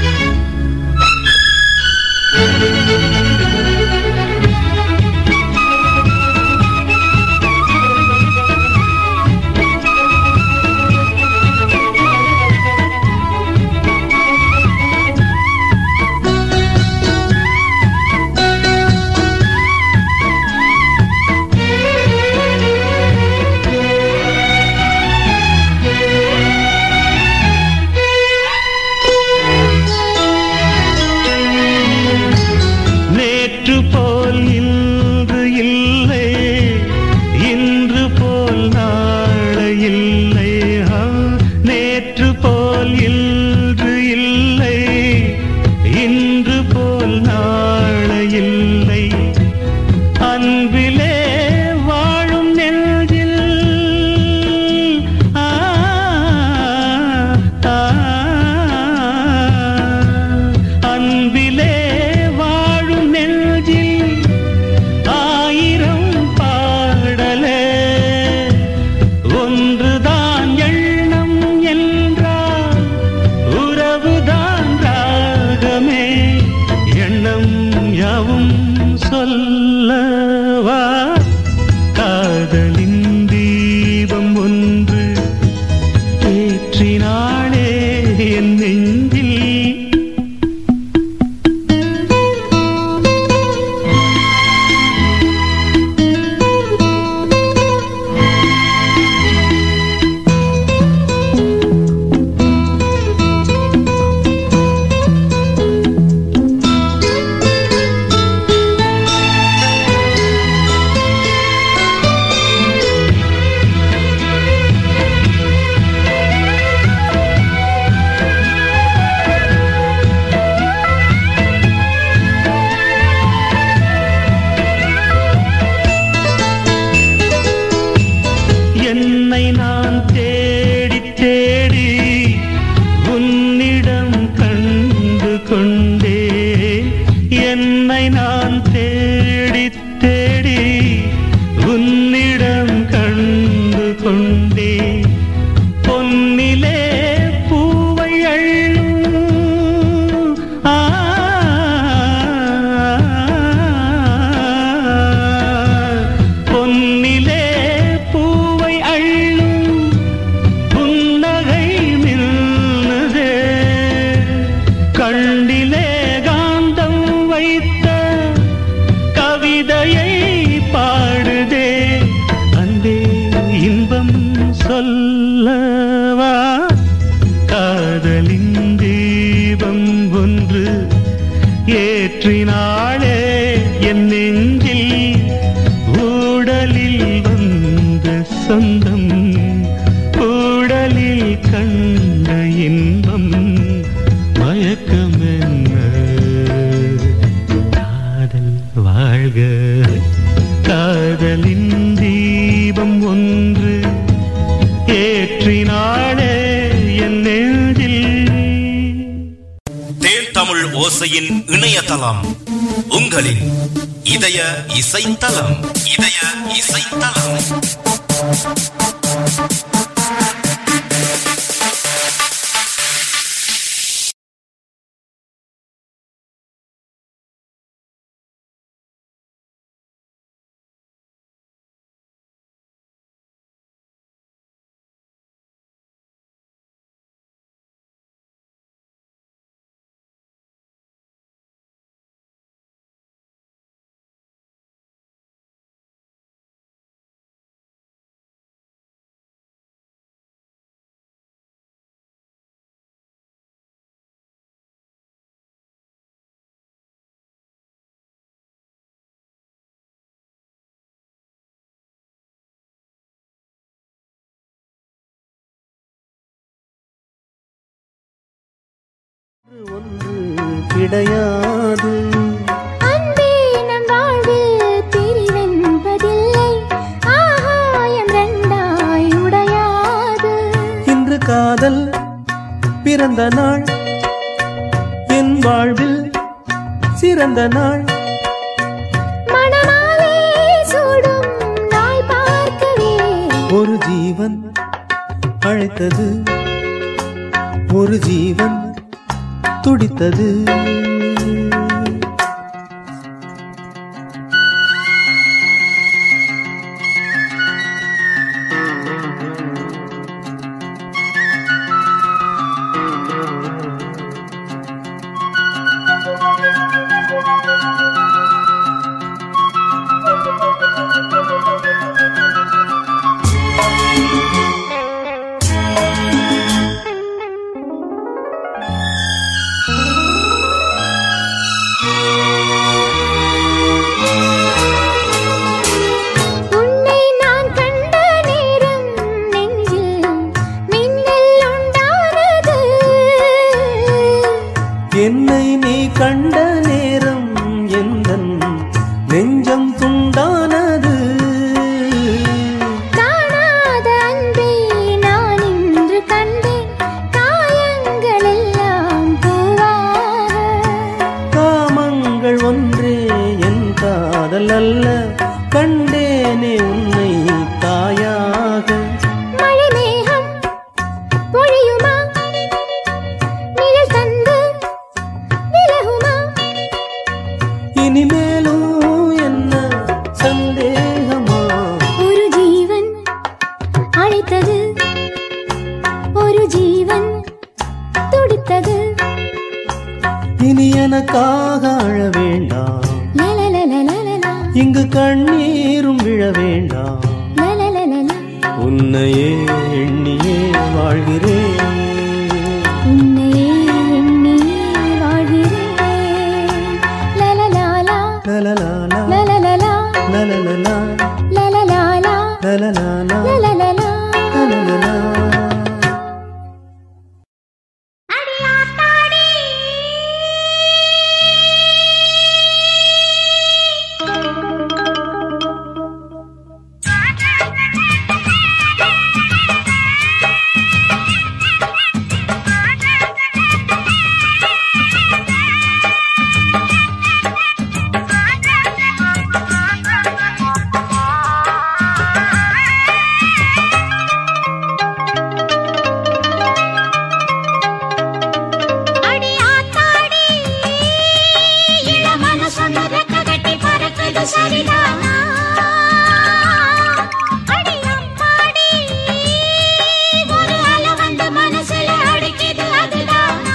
நெஞ்சில் என்னை நான் தேடி தேடி உன்னிடம் கண்டு கொண்டேன் என்னை நான் தேடி தேடி உன்னிடம் கண்டு கொண்டேன் பொன்னிலே பூவை அள்ளும் ஆ பொன்னிலே பூவை அள்ளும் புன்னகை மில்லுதே கண்டிலே காந்தம் வைத்த கவிதையை பாடுதே அன்பே இன்பம் சொல்லவா காதலின் தீபம் ஒன்று ஏற்றினாளே என் நெஞ்சில் ஊடலில் வந்த சொந்தம் ஊடலில் கண்ட இன்பம் மயக்கம் என்ன காதல் வாழ்க காதலின் தீபம் ஒன்று ஏற்றினாளே என் நெஞ்சில் தேன் தமிழ் ஓசையின் இணையதளம் உங்களின் இதய இசைத்தலம் இதய இசைத்தலம் ஒன்று கிடையாது அன்பே நம் வாழ்வில் பிரிவென்பதில்லை ஆகாயம் ரெண்டாய் உடையாது இன்று காதல் பிறந்த நாள் என் வாழ்வில் சிறந்த நாள் மணமாலே சூடும் நாள் பார்க்கவே ஒரு ஜீவன் அழைத்தது ஒரு ஜீவன் துடித்தது உன்னை நான் கண்ட நேரம் நெஞ்சில் மின்னல் உண்டானது என்னை நீ கண்ட நேரம் எந்தன் நெஞ்சம் துண்டானது காணாத அன்பை நான் இன்று கண்டேன் காயங்கள் எல்லாம் பூவாக காமங்கள் ஒன்றே என் காதல் அல்ல கண்டேனே உன்னை தாயாக மழை மேகம் பொழியுமா நிழல் தந்து விலகுமா இனிமேலும் என்ன சந்தேகமா ஒரு ஜீவன் அழைத்தது ஒரு ஜீவன் துடித்தது இனி எனக்காக அழ வேண்டாம் லலலலலலலா, இங்கு கண்ணீரும் விழ வேண்டாம் லலலலலா, உன்னையே எண்ணியே வாழ்கிறேன் உன்னையே எண்ணியே வாழ்கிறேன். லலலாலா, லலலாலா லலலலா, லலலலா லலலாலா, லலலாலா லலலலா. லலலலா அடி ஆத்தாடி, இளமன சொன்னதக்க கட்டி பறக்குது சரிதானா? அடி அம்மாடி, ஒரு அலை வந்து மனசுல அடிக்குது அதுதானா?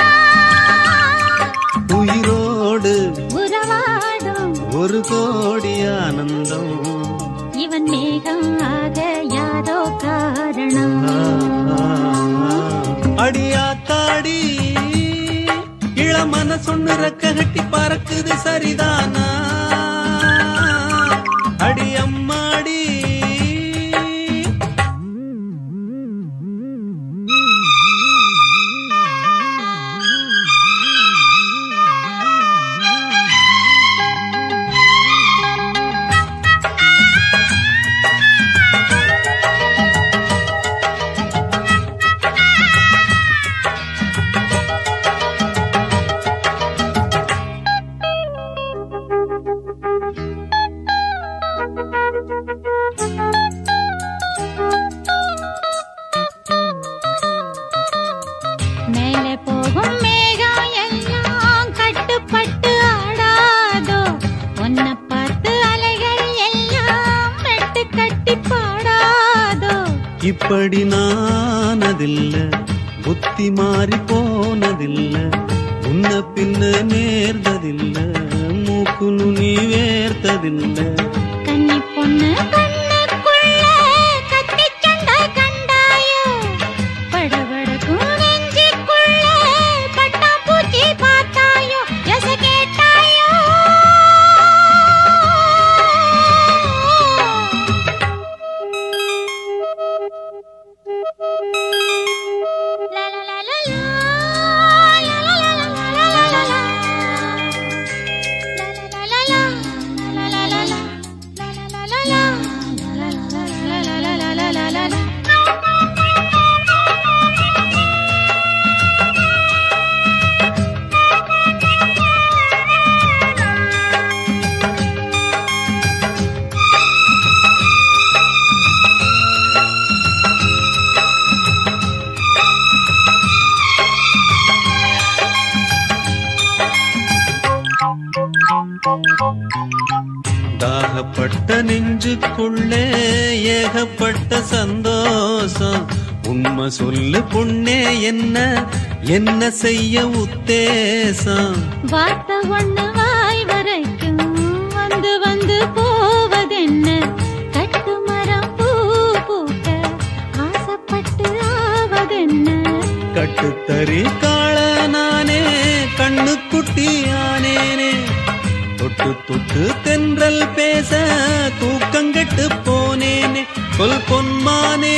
உயிரோடு உறவாடும் ஒரு கோடி ஆனந்தம் இவன் மேகம் ஆக யாரோ காரணம் அடியாத்தாடி இளமன சொன்னு ரெக்க கட்டி பறக்குது சரிதானா அடி அம்மாடி மேலே போகும் மேகம் எல்லாம் கட்டுப்பட்டு ஆடாதோ உன்னை பார்த்து அலைகள் எல்லாம் மெட்டு கட்டி பாடாதோ இப்படி நானதில்ல புத்தி மாறி போனதில்ல முன்ன பின்ன நேர்ந்ததில்ல மூக்கு நுனி வேர்த்ததில்ல கன்னி பொண்ணு கண்ணுக்குள்ள கத்தி சண்டை கண்டாயோ படபடக்கும் நெஞ்சுக்குள்ள பட்டாம்பூச்சி பார்த்தாயோ எச கேட்டாயோ தாகப்பட்ட நெஞ்சுக்குள்ளே ஏகப்பட்ட சந்தோஷம் உண்மை சொல்லு பொண்ணே என்ன என்ன செய்ய உத்தேசம் வார்த்தை ஒண்ணு வாய் வரைக்கும் வந்து வந்து போவதென்ன கட்டு மரம் பூ பூக்க ஆசைப்பட்டு ஆவதென்ன கட்டுத்தறி காள நானே கண்ணுக்குட்டி ஆனேனே தொட்டு தொட்டு தென்றல் பேச தூக்கங்கெட்டு போனேனே சொல் பொன்மானே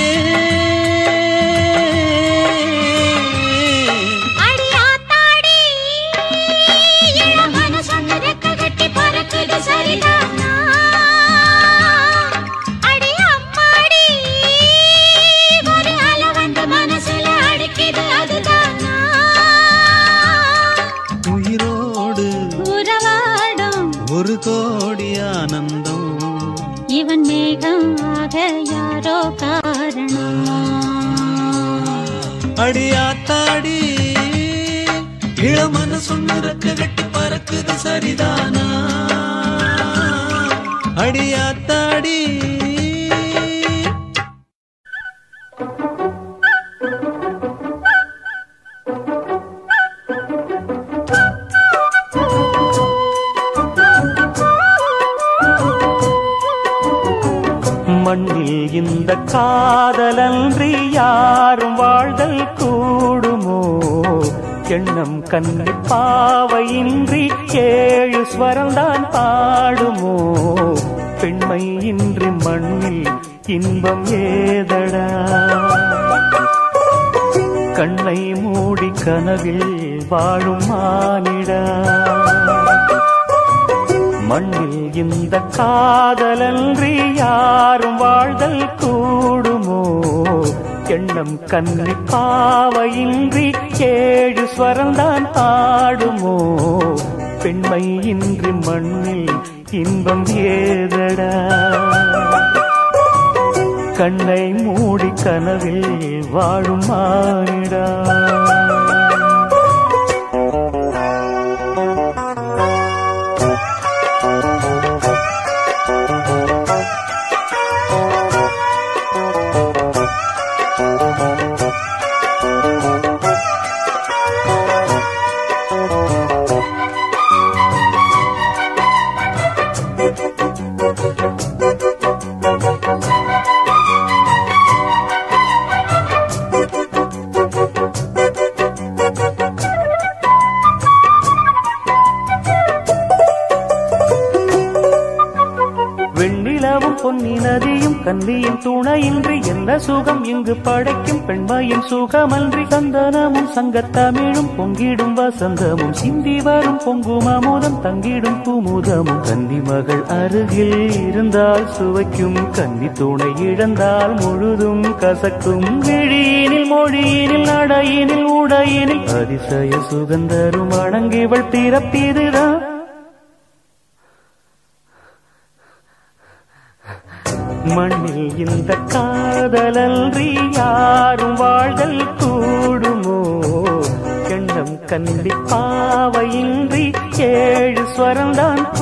அடி ஆத்தாடி இளமன சொன்னதக்க கட்டி பறக்குது சரிதானா அடி அம்மாடி ஒரு அலை வந்து மனசுல அடிக்குது அதுதானா உயிரோடு உறவாடும் ஒரு கோடி ஆனந்தம் இவன் மேகம் ஆக யாரோ காரணம் அடியாத்தாடி இளமன சொன்னு ரெக்க கட்டி பறக்குது சரிதானா அடியாத்தாடி மண்ணில் இந்த காதலன்றி யாரும் வாழ்தல் கூடுமோ எண்ணம் கண்ணி பாவையின்றி ஏழு ஸ்வரம்தான் பாடுமோ பெண்மை இன்றி மண்ணில் இன்பம் ஏதடா கண்ணை மூடி கனவில் வாழும் மானிடா மண்ணில் இந்த காதலன்றி யாரும் வாழ்தல் கூடுமோ எண்ணம் கண்ணி பாவையின்றி ஏழு ஸ்வரம்தான் ஆடுமோ பெண்மை இன்றி மண்ணில் இன்பம் ஏதடா கண்ணை மூடி கனவில் வாழும் மானிடா வெண்ணிலவும் பொன்னி நதியும் கன்னியின் துணையின்றி என்ன சுகம் இங்கு படைக்கும் பெண்மையின் சுகமன்றி சந்தனமும் சங்கத்தமிழும் பொங்கிடும் வசந்தமும் சிந்தி வரும் பொங்கும் அமுதம் தங்கிடும் குமுதமும் கன்னி மகள் அருகில் இருந்தால் சுவைக்கும் கன்னி துணை இழந்தால் முழுதும் கசக்கும் விழியினில் மொழியினில் நடையினில் உடையினில் அதிசய சுகந்தரும் அணங்கிவள் பிறப்பிதுதான் மண்ணில் இந்த காதலன்றி யாரும் வாழ்தல் கூடுமோ எண்ணம் கண்டி பாவையின்றி ஏழு ஸ்வரம்தான்